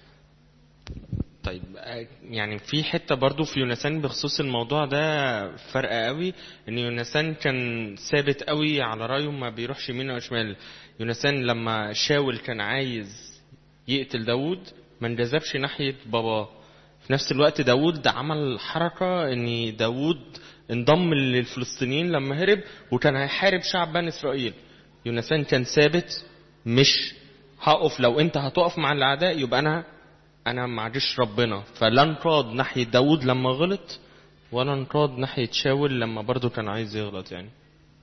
طيب آه، يعني في حته برضو في يونسان بخصوص الموضوع ده فرق قوي ان يونسان كان ثابت قوي على رايه ما بيروحش يمين او شمال يونسان لما شاول كان عايز يقتل داود ما انجذبش ناحيه باباه في نفس الوقت داود عمل حركه ان داود انضم للفلسطينيين لما هرب وكان هيحارب شعب بني اسرائيل يونسان كان ثابت مش هقف لو انت هتقف مع الاعداء يبقى انا انا معجش ربنا فلا انقاد ناحيه داود لما غلط ولا انقاد ناحيه شاول لما برضه كان عايز يغلط يعني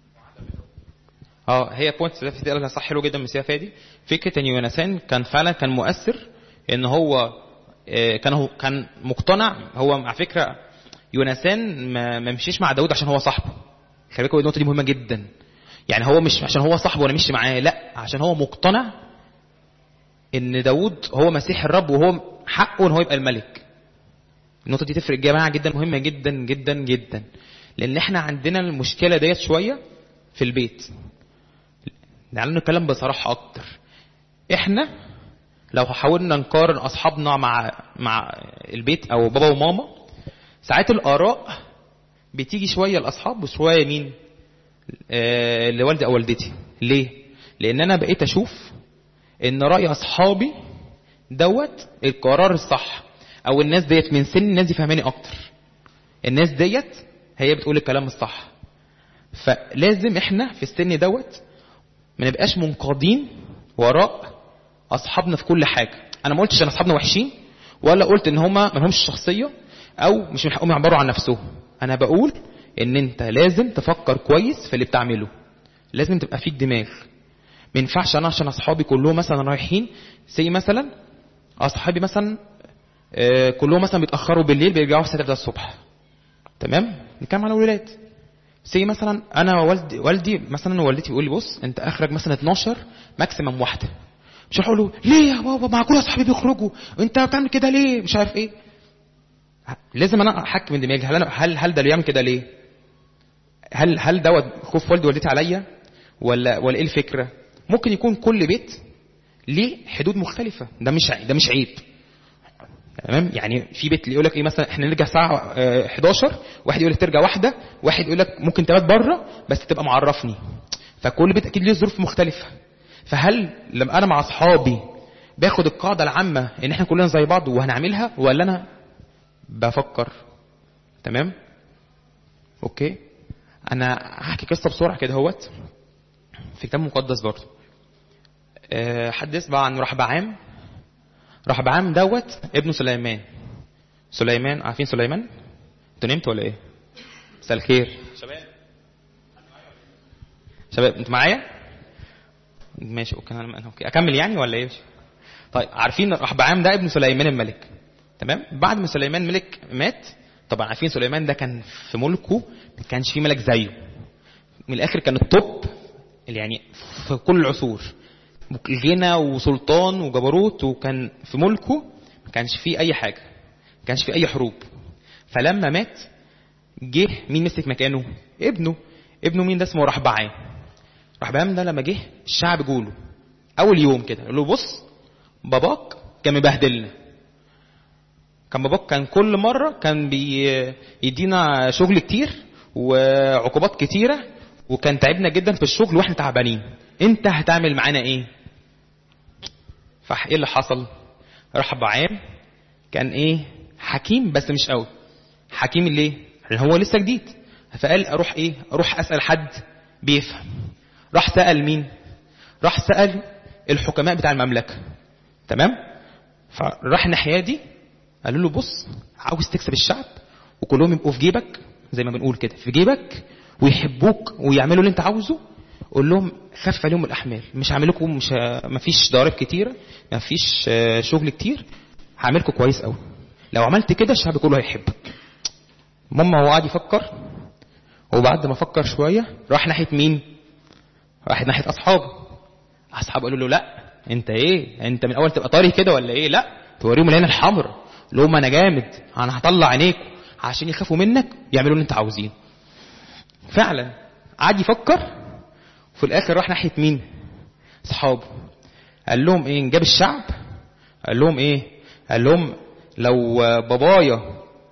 اه هي بوينت ده في قالها صح حلو جدا من سيا فادي فكره ان يونسان كان فعلا كان مؤثر ان هو آه، كان هو كان مقتنع هو على فكره يونسان ما ما مشيش مع داود عشان هو صاحبه خلي بالكم النقطه دي مهمه جدا يعني هو مش عشان هو صاحبه وانا مشي معاه لا عشان هو مقتنع ان داود هو مسيح الرب وهو حقه ان هو يبقى الملك النقطه دي تفرق يا جماعه جدا مهمه جدا جدا جدا لان احنا عندنا المشكله ديت شويه في البيت تعالوا نتكلم بصراحه اكتر احنا لو حاولنا نقارن اصحابنا مع مع البيت او بابا وماما ساعات الاراء بتيجي شويه لاصحاب وشويه مين آه لوالدي او والدتي ليه لان انا بقيت اشوف ان راي اصحابي دوت القرار الصح او الناس ديت من سن الناس دي فاهماني اكتر الناس ديت هي بتقول الكلام الصح فلازم احنا في السن دوت ما نبقاش منقادين وراء اصحابنا في كل حاجه انا ما قلتش ان اصحابنا وحشين ولا قلت ان هما ما لهمش شخصيه او مش من حقهم يعبروا عن نفسهم انا بقول ان انت لازم تفكر كويس في اللي بتعمله لازم تبقى فيك دماغ ما ينفعش انا عشان اصحابي كلهم مثلا رايحين زي مثلا اصحابي مثلا آه، كلهم مثلا بيتاخروا بالليل بيرجعوا الساعه 3 الصبح تمام نتكلم على الولاد سي مثلا انا والدي والدي مثلا والدتي يقول لي بص انت اخرج مثلا 12 ماكسيمم واحده مش هقول له ليه يا بابا مع كل اصحابي بيخرجوا انت بتعمل كده ليه مش عارف ايه لازم انا احكم من دماغي هل انا هل هل ده اللي يعمل كده ليه هل هل دوت خوف والدي ووالدتي عليا ولا ولا ايه الفكره ممكن يكون كل بيت ليه حدود مختلفه ده مش ع- ده مش عيب تمام يعني في بيت اللي يقول لك ايه مثلا احنا نرجع الساعه آه، 11 واحد يقول لك ترجع واحده واحد يقول لك ممكن تبات بره بس تبقى معرفني فكل بيت اكيد ليه ظروف مختلفه فهل لما انا مع اصحابي باخد القاعده العامه ان احنا كلنا زي بعض وهنعملها ولا انا بفكر تمام اوكي انا هحكي قصه بسرعه كده اهوت في كتاب مقدس برضه أه حد يسمع عن رحبعام رحبعام دوت ابن سليمان سليمان عارفين سليمان انتوا نمتوا ولا ايه مساء الخير شباب شباب انتوا معايا ماشي اوكي انا اوكي اكمل يعني ولا ايه طيب عارفين رحبعام ده ابن سليمان الملك تمام بعد ما سليمان ملك مات طبعا عارفين سليمان ده كان في ملكه ما كانش فيه ملك زيه من الاخر كان التوب اللي يعني في كل العصور غنى وسلطان وجبروت وكان في ملكه ما كانش فيه اي حاجه ما كانش فيه اي حروب فلما مات جه مين مسك مكانه ابنه ابنه مين ده اسمه رحبعام رحبعام ده لما جه الشعب جوله اول يوم كده قال له بص باباك كان مبهدلنا كان باباك كان كل مرة كان بيدينا شغل كتير وعقوبات كتيرة وكان تعبنا جدا في الشغل واحنا تعبانين انت هتعمل معانا ايه فايه اللي حصل راح بعام كان ايه حكيم بس مش قوي حكيم ليه لان هو لسه جديد فقال اروح ايه اروح اسال حد بيفهم راح سال مين راح سال الحكماء بتاع المملكه تمام فراح الناحيه دي قالوا له بص عاوز تكسب الشعب وكلهم يبقوا في جيبك زي ما بنقول كده في جيبك ويحبوك ويعملوا اللي انت عاوزه قول لهم خف عليهم الاحمال مش هعمل لكم مش ه... مفيش ضرائب كتيره مفيش آه، شغل كتير هعملكم كويس قوي لو عملت كده الشعب كله هيحبك ماما هو قاعد يفكر وبعد ما فكر شويه راح ناحيه مين راح ناحيه اصحابه اصحابه قالوا له لا انت ايه انت من اول تبقى طري كده ولا ايه لا توريهم العين الحمراء لهم انا جامد انا هطلع عينيكم عشان يخافوا منك يعملوا اللي انت عاوزينه فعلا قعد يفكر وفي الاخر راح ناحيه مين اصحابه قال لهم ايه جاب الشعب قال لهم ايه قال لهم لو بابايا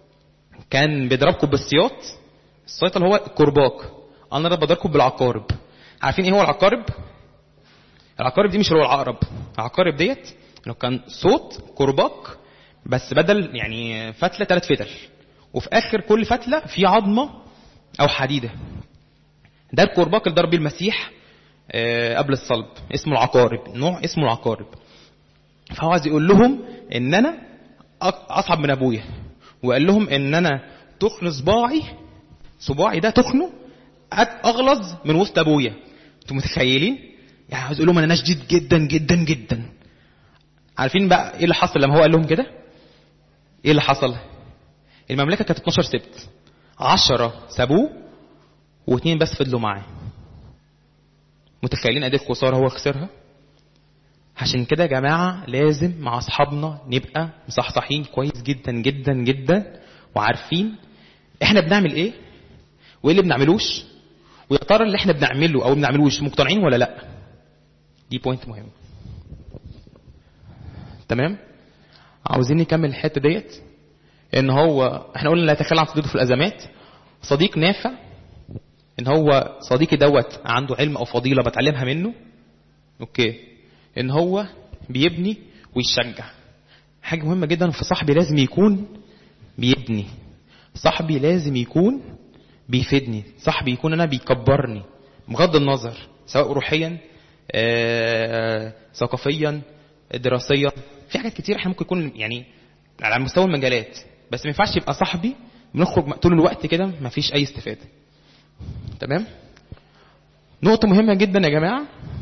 كان بيضربكم بالسياط السياط اللي هو الكرباك انا بضربكم بالعقارب عارفين ايه هو العقارب العقارب دي مش اللي هو العقرب العقارب ديت لو كان صوت كرباك بس بدل يعني فتله ثلاث فتل وفي اخر كل فتله في عظمه او حديده ده الكرباك اللي ضرب بيه المسيح آه، قبل الصلب اسمه العقارب نوع اسمه العقارب فهو عايز يقول لهم ان انا أق- اصعب من ابويا وقال لهم ان انا تخن صباعي صباعي ده تخنه أت- اغلظ من وسط ابويا انتوا متخيلين يعني عاوز يقول لهم انا شديد جدا جدا جدا عارفين بقى ايه اللي حصل لما هو قال لهم كده ايه اللي حصل المملكه كانت 12 سبت 10 سابوه واثنين بس فضلوا معاه متخيلين قد ايه الخساره هو خسرها عشان كده يا جماعه لازم مع اصحابنا نبقى مصحصحين كويس جدا جدا جدا وعارفين احنا بنعمل ايه وايه اللي بنعملوش ويا ترى اللي احنا بنعمله او بنعملوش مقتنعين ولا لا دي بوينت مهمه تمام عاوزين نكمل الحته ديت ان هو احنا قلنا لا يتخلى عن صديقه في الازمات صديق نافع ان هو صديقي دوت عنده علم او فضيله بتعلمها منه اوكي ان هو بيبني ويشجع حاجه مهمه جدا في صاحبي لازم يكون بيبني صاحبي لازم يكون بيفيدني صاحبي يكون انا بيكبرني بغض النظر سواء روحيا آه، ثقافيا دراسيا في حاجات كتير احنا ممكن يكون يعني على مستوى المجالات بس ما ينفعش يبقى صاحبي بنخرج طول الوقت كده ما فيش اي استفاده تمام نقطه مهمه جدا يا جماعه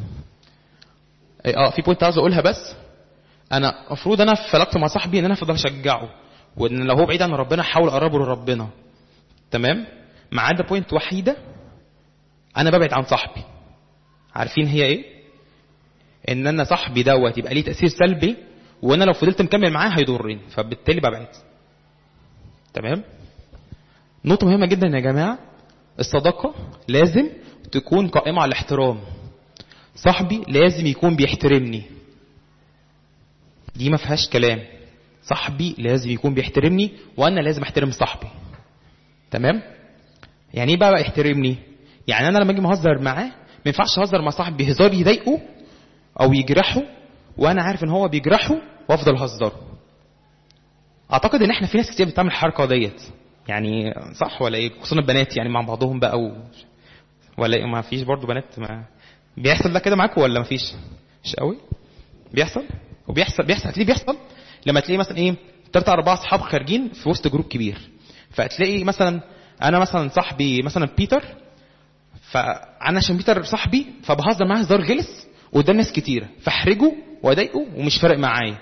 اه في بوينت عاوز اقولها بس انا المفروض انا في علاقتي مع صاحبي ان انا افضل اشجعه وان لو هو بعيد عن ربنا احاول اقربه لربنا تمام ما عدا بوينت وحيده انا ببعد عن صاحبي عارفين هي ايه ان انا صاحبي دوت يبقى ليه تاثير سلبي وانا لو فضلت مكمل معاه هيضرني فبالتالي ببعد تمام نقطه مهمه جدا يا جماعه الصداقه لازم تكون قائمه على الاحترام صاحبي لازم يكون بيحترمني دي ما فيهاش كلام صاحبي لازم يكون بيحترمني وانا لازم احترم صاحبي تمام يعني ايه بقى يحترمني يعني انا لما اجي مهزر معاه ما ينفعش اهزر مع صاحبي هزار يضايقه او يجرحه وانا عارف ان هو بيجرحه وافضل اهزره اعتقد ان احنا في ناس كتير بتعمل الحركه ديت يعني صح ولا ايه خصوصا البنات يعني مع بعضهم بقى و... ولا ايه ما فيش برضو بنات ما بيحصل ده كده معاكم ولا ما فيش مش قوي بيحصل وبيحصل بيحصل هتلاقيه بيحصل لما تلاقي مثلا ايه ثلاثة أربعة أصحاب خارجين في وسط جروب كبير فتلاقي مثلا أنا مثلا صاحبي مثلا بيتر فأنا عشان بيتر صاحبي فبهزر معاه هزار غلس قدام ناس كتيرة فاحرجه واضايقه ومش فارق معايا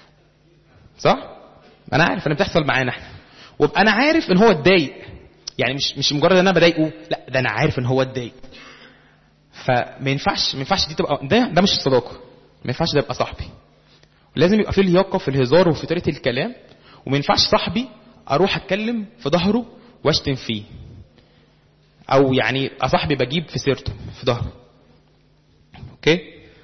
صح؟ أنا عارف إن بتحصل معانا احنا وابقى أنا عارف إن هو اتضايق يعني مش مش مجرد إن أنا بضايقه لا ده أنا عارف إن هو اتضايق فما ينفعش ما ينفعش دي تبقى ده ده مش الصداقة ما ينفعش ده يبقى صاحبي لازم يبقى في لياقه في الهزار وفي طريقه الكلام وما ينفعش صاحبي اروح اتكلم في ظهره واشتم فيه او يعني صاحبي بجيب في سيرته في ظهره اوكي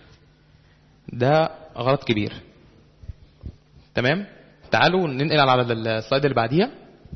ده غلط كبير تمام تعالوا ننقل على السلايد اللي بعديها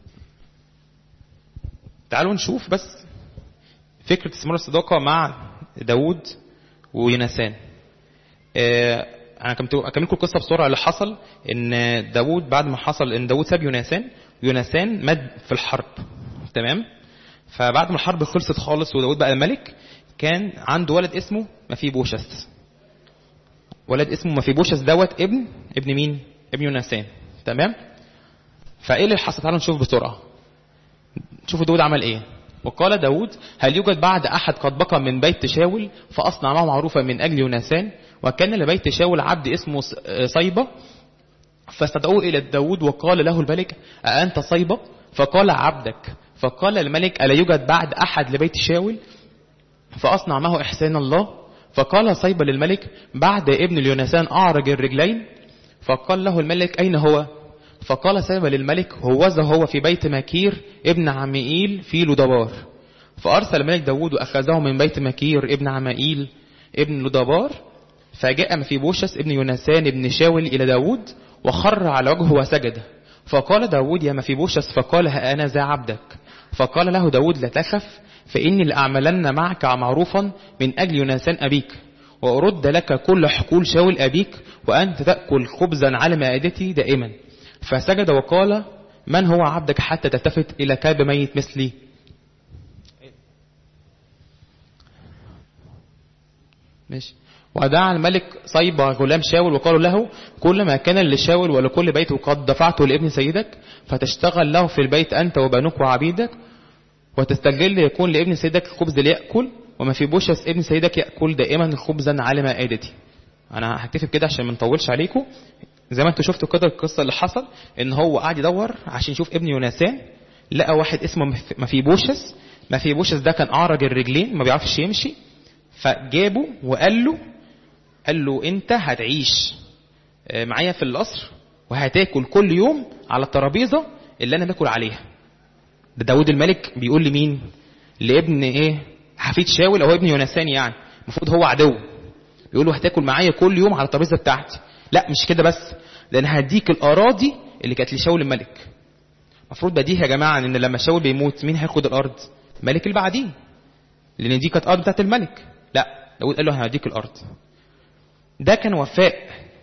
تعالوا نشوف بس فكرة استثمار الصداقة مع داوود ويونسان آه انا كنت اكمل لكم القصه بسرعه اللي حصل ان داوود بعد ما حصل ان داوود ساب يونسان يونسان مات في الحرب تمام فبعد ما الحرب خلصت خالص وداوود بقى الملك كان عنده ولد اسمه مفيبوشس ولد اسمه مفيبوشس دوت ابن ابن مين ابن يونسان تمام فايه اللي حصل تعالوا نشوف بسرعه شوفوا داود عمل ايه وقال داود هل يوجد بعد أحد قد بقى من بيت شاول فأصنع معه معروفا من أجل يونسان وكان لبيت شاول عبد اسمه صيبة فاستدعوه إلى داود وقال له الملك أأنت صيبة فقال عبدك فقال الملك ألا يوجد بعد أحد لبيت شاول فأصنع معه إحسان الله فقال صيبة للملك بعد ابن اليونسان أعرج الرجلين فقال له الملك أين هو فقال سيبا للملك هوذا هو في بيت مكير ابن عمائيل في لودبار فأرسل الملك داود وأخذه من بيت مكير ابن عمائيل ابن لودبار فجاء مفيبوشس ابن يونسان ابن شاول إلى داود وخر على وجهه وسجد فقال داود يا مفيبوشس فقال ها أنا ذا عبدك فقال له داود لا تخف فإني لأعملن معك معروفا من أجل يونسان أبيك وأرد لك كل حقول شاول أبيك وأنت تأكل خبزا على مائدتي دائما فسجد وقال من هو عبدك حتى تلتفت إلى كلب ميت مثلي ماشي ودعا الملك صيب غلام شاول وقالوا له كل ما كان لشاول ولكل بيت قد دفعته لابن سيدك فتشتغل له في البيت أنت وبنوك وعبيدك وتستجل يكون لابن سيدك الخبز ليأكل وما في بوشس ابن سيدك يأكل دائما خبزا على مائدتي أنا هكتفي بكده عشان ما نطولش عليكم زي ما انتوا شفتوا كده القصه اللي حصل ان هو قاعد يدور عشان يشوف ابن يونسان لقى واحد اسمه مفيبوشس مفيبوشس ده كان اعرج الرجلين ما بيعرفش يمشي فجابه وقال له قال له انت هتعيش معايا في القصر وهتاكل كل يوم على الترابيزه اللي انا باكل عليها ده داود الملك بيقول لمين لابن ايه حفيد شاول او ابن يونسان يعني المفروض هو عدو يقول له هتاكل معايا كل يوم على الترابيزه بتاعتي لا مش كده بس ده انا هديك الاراضي اللي كانت لشاول الملك المفروض بديهي يا جماعه ان لما شاول بيموت مين هياخد الارض الملك اللي بعديه لان دي كانت ارض بتاعت الملك لا داود قال له انا هديك الارض ده كان وفاء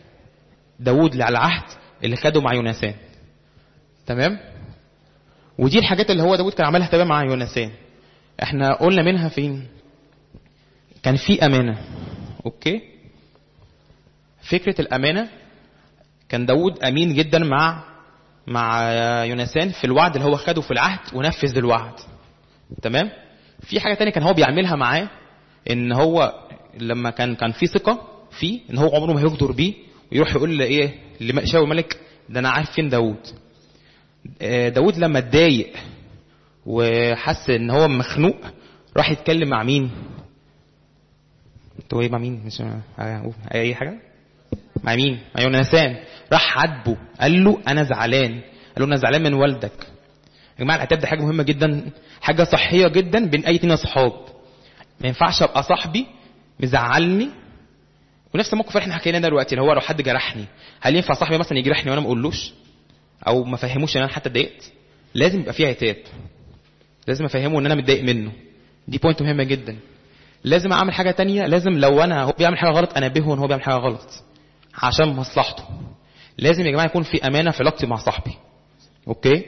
داود على العهد اللي خده مع يونسان تمام ودي الحاجات اللي هو داود كان عملها تمام مع يونسان احنا قلنا منها فين كان في امانه اوكي فكره الامانه كان داود امين جدا مع مع يونسان في الوعد اللي هو خده في العهد ونفذ الوعد تمام في حاجه تانية كان هو بيعملها معاه ان هو لما كان كان في ثقه فيه ان هو عمره ما هيغدر بيه ويروح يقول لايه لشاول الملك ده انا عارف فين داود آه، داود لما اتضايق وحس ان هو مخنوق راح يتكلم مع مين انتوا ايه مع مين مش آه، اي حاجه مع مين مع يونسان راح عاتبه قال له انا زعلان قال له انا زعلان من والدك يا جماعه العتاب ده حاجه مهمه جدا حاجه صحيه جدا بين اي اتنين اصحاب ما ينفعش ابقى صاحبي مزعلني ونفس الموقف اللي احنا حكيناه ده دلوقتي اللي هو لو حد جرحني هل ينفع صاحبي مثلا يجرحني وانا ما اقولوش او ما فهموش ان انا حتى اتضايقت لازم يبقى فيه عتاب لازم افهمه ان انا متضايق منه دي بوينت مهمه جدا لازم اعمل حاجه تانية لازم لو انا هو بيعمل حاجه غلط انبهه ان هو بيعمل حاجه غلط عشان مصلحته لازم يا جماعه يكون في امانه في علاقتي مع صاحبي اوكي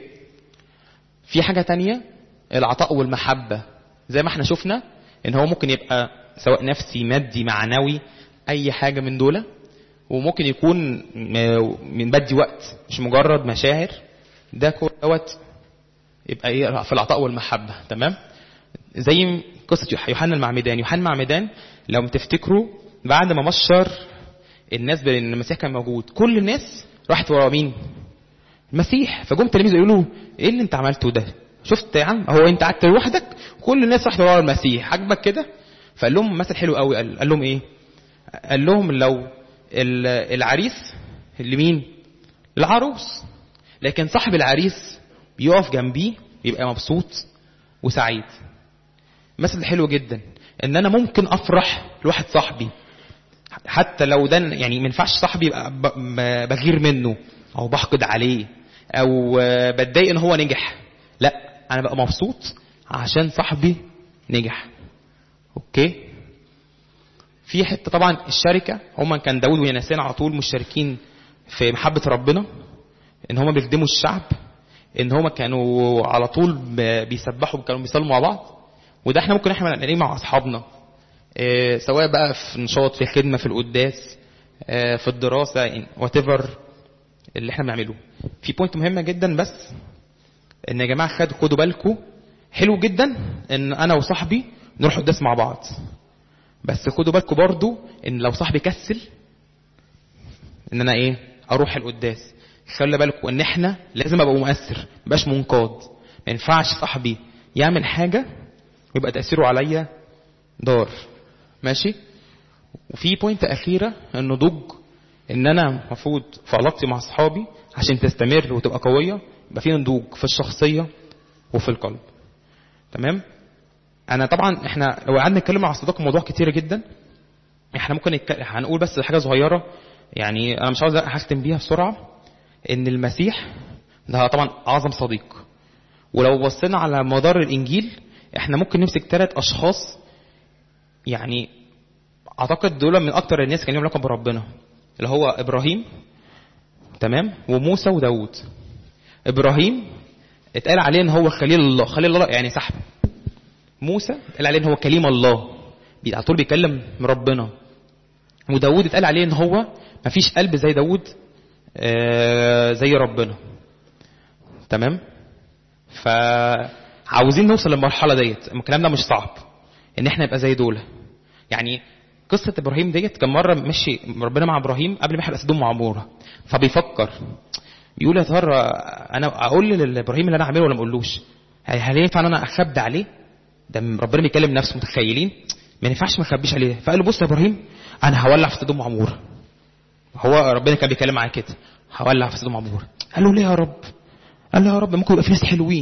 في حاجه تانية العطاء والمحبه زي ما احنا شفنا ان هو ممكن يبقى سواء نفسي مادي معنوي اي حاجه من دول وممكن يكون م- من بدي وقت مش مجرد مشاعر ده كل دوت يبقى ايه في العطاء والمحبه تمام زي قصه يوح- يوحنا المعمدان يوحنا المعمدان لو تفتكروا بعد ما بشر الناس بان المسيح كان موجود كل الناس راحت ورا مين المسيح فجم تلاميذه يقولوا له، ايه اللي انت عملته ده شفت يا عم هو انت قعدت لوحدك كل الناس راحت ورا المسيح عجبك كده فقال لهم مثل حلو قوي قال, قال لهم ايه قال لهم لو ال- العريس لمين العروس لكن صاحب العريس بيقف جنبيه يبقى مبسوط وسعيد مثل حلو جدا ان انا ممكن افرح لواحد صاحبي حتى لو ده يعني ما ينفعش صاحبي يبقى ب- ب- بغير منه او بحقد عليه او آه، بتضايق ان هو نجح لا انا بقى مبسوط عشان صاحبي نجح اوكي في حته طبعا الشركه هما كان داود وينسان على طول مشتركين في محبه ربنا ان هما بيخدموا الشعب ان هما كانوا على طول ب- بيسبحوا كانوا بيصلوا مع بعض وده احنا ممكن احنا نلاقيه مع اصحابنا إيه، سواء بقى في نشاط في خدمه في القداس آه، في الدراسه وات اللي احنا بنعمله في بوينت مهمه جدا بس ان يا جماعه خد خدوا بالكم حلو جدا ان انا وصاحبي نروح قداس مع بعض بس خدوا بالكم برضو ان لو صاحبي كسل ان انا ايه اروح القداس خلي بالكم ان احنا لازم ابقى مؤثر مبقاش منقاد ما ينفعش صاحبي يعمل حاجه ويبقى تاثيره عليا ضار ماشي وفي بوينت اخيره النضوج ان انا المفروض في علاقتي مع اصحابي عشان تستمر وتبقى قويه يبقى في نضوج في الشخصيه وفي القلب تمام انا طبعا احنا لو قعدنا نتكلم على الصداقه موضوع كتير جدا احنا ممكن نتك... هنقول بس حاجه صغيره يعني انا مش عاوز اختم بيها بسرعه ان المسيح ده طبعا اعظم صديق ولو بصينا على مدار الانجيل احنا ممكن نمسك ثلاث اشخاص يعني اعتقد دول من اكتر الناس كان لهم علاقه بربنا اللي هو ابراهيم تمام وموسى وداود ابراهيم اتقال عليه ان هو خليل الله خليل الله يعني صاحبه موسى اتقال عليه ان هو كليم الله بي- على طول بيكلم من ربنا وداود اتقال عليه ان هو مفيش قلب زي داود آه، زي ربنا تمام فعاوزين نوصل للمرحله ديت الكلام ده مش صعب ان احنا نبقى زي دول يعني قصه ابراهيم ديت كان مره ماشي ربنا مع ابراهيم قبل ما يحرق سدوم وعموره فبيفكر بيقول يا ترى انا اقول لابراهيم اللي انا عامله ولا ما اقولوش يعني هل ينفع ان انا اخبي عليه ده ربنا بيكلم نفسه متخيلين ما ينفعش ما اخبيش عليه فقال له بص يا ابراهيم انا هولع في سدوم وعموره هو ربنا كان بيتكلم معاه كده هولع في سدوم وعموره قال له ليه يا رب قال له يا رب ممكن يبقى في ناس حلوين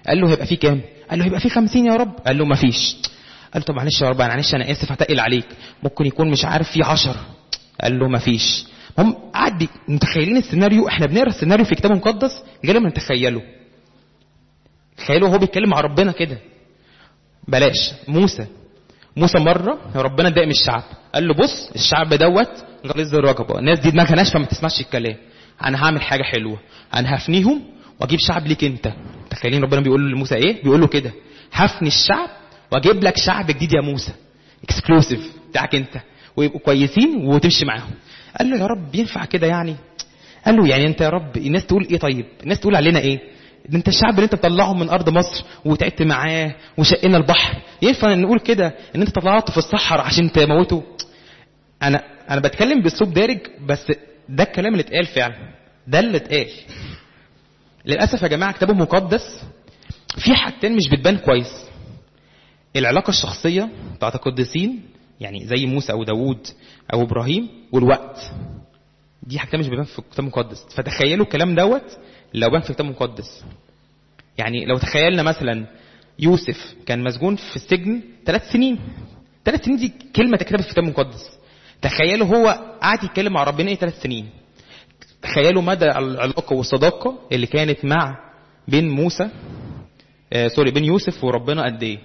قال له هيبقى فيه كام قال له هيبقى فيه 50 يا رب قال له ما فيش قال له طب معلش يا رب انا معلش انا اسف هتقل عليك ممكن يكون مش عارف فيه 10 قال له ما فيش هم قاعد بي- متخيلين السيناريو احنا بنقرا السيناريو في كتاب مقدس غير ما نتخيله تخيلوا هو بيتكلم مع ربنا كده بلاش موسى موسى مره ربنا ضايق من الشعب قال له بص الشعب دوت غليظ الرقبه الناس دي دماغها ناشفه ما تسمعش الكلام انا هعمل حاجه حلوه انا هفنيهم واجيب شعب ليك انت تخيلين ربنا بيقول لموسى ايه بيقول له كده هفني الشعب واجيب لك شعب جديد يا موسى اكسكلوسيف بتاعك انت ويبقوا كويسين وتمشي معاهم قال له يا رب ينفع كده يعني قال له يعني انت يا رب الناس تقول ايه طيب الناس تقول علينا ايه ده انت الشعب اللي انت مطلعهم من ارض مصر وتعبت معاه وشقنا البحر ينفع نقول كده ان انت طلعته في الصحراء عشان تموته انا انا بتكلم باسلوب دارج بس ده الكلام اللي اتقال فعلا ده اللي اتقال للاسف يا جماعه كتاب مقدس في حاجتين مش بتبان كويس العلاقه الشخصيه بتاعت القديسين يعني زي موسى او داوود او ابراهيم والوقت دي حاجه مش بيبان في الكتاب المقدس فتخيلوا الكلام دوت لو بان في الكتاب المقدس يعني لو تخيلنا مثلا يوسف كان مسجون في السجن ثلاث سنين ثلاث سنين دي كلمه تكتبت في الكتاب المقدس تخيلوا هو قعد يتكلم مع ربنا ايه ثلاث سنين تخيلوا مدى العلاقه والصداقه اللي كانت مع بين موسى آه سوري بين يوسف وربنا قد ايه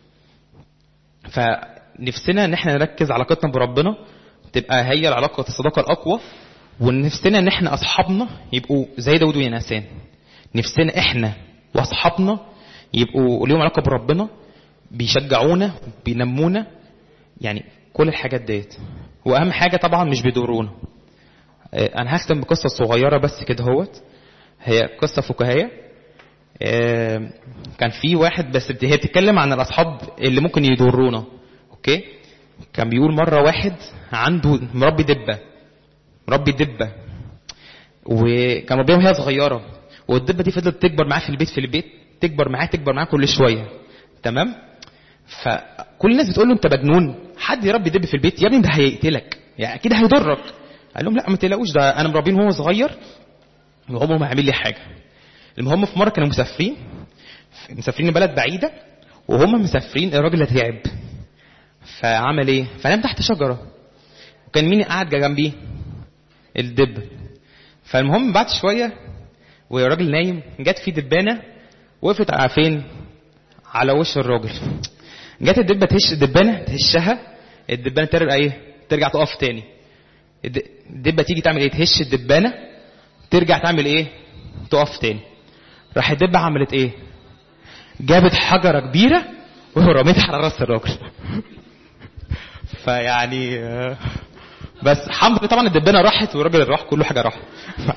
فنفسنا ان احنا نركز علاقتنا بربنا تبقى هي العلاقه الصداقه الاقوى ونفسنا ان احنا اصحابنا يبقوا زي داود ويناسان نفسنا احنا واصحابنا يبقوا ليهم علاقه بربنا بيشجعونا بينمونا يعني كل الحاجات ديت واهم حاجه طبعا مش بيضرونا آه، انا هختم بقصه صغيره بس كده هوت هي قصه فكاهيه آه، كان في واحد بس بت- هي بتتكلم عن الاصحاب اللي ممكن يضرونا اوكي كان بيقول مره واحد عنده مربي دبه مربي دبه وكان مربيها وهي صغيره والدبه دي فضلت تكبر معاه في البيت في البيت تكبر معاه تكبر معاه كل شويه تمام فكل الناس بتقول له انت مجنون حد يربي دب في البيت يا ابني ده هيقتلك يعني اكيد هيضرك قال لهم لا ما تقلقوش ده انا مربيه وهو صغير وعمره ما هيعمل لي حاجه المهم في مره كانوا مسافرين مسافرين لبلد بعيده وهم مسافرين الراجل ده تعب فعمل ايه فنام تحت شجره وكان مين قاعد جنبيه الدب فالمهم بعد شويه والراجل نايم جت في دبانه وقفت على فين على وش الراجل جت الدبه تهش الدبانه تهشها الدبانه ترجع ايه ترجع تقف تاني الد- الدبه تيجي تعمل ايه تهش الدبانه ترجع تعمل ايه تقف تاني راح الدبه عملت ايه جابت حجره كبيره ورميتها على راس الراجل فيعني آه، بس الحمد لله طبعا الدبانه راحت والراجل راح كل حاجه راح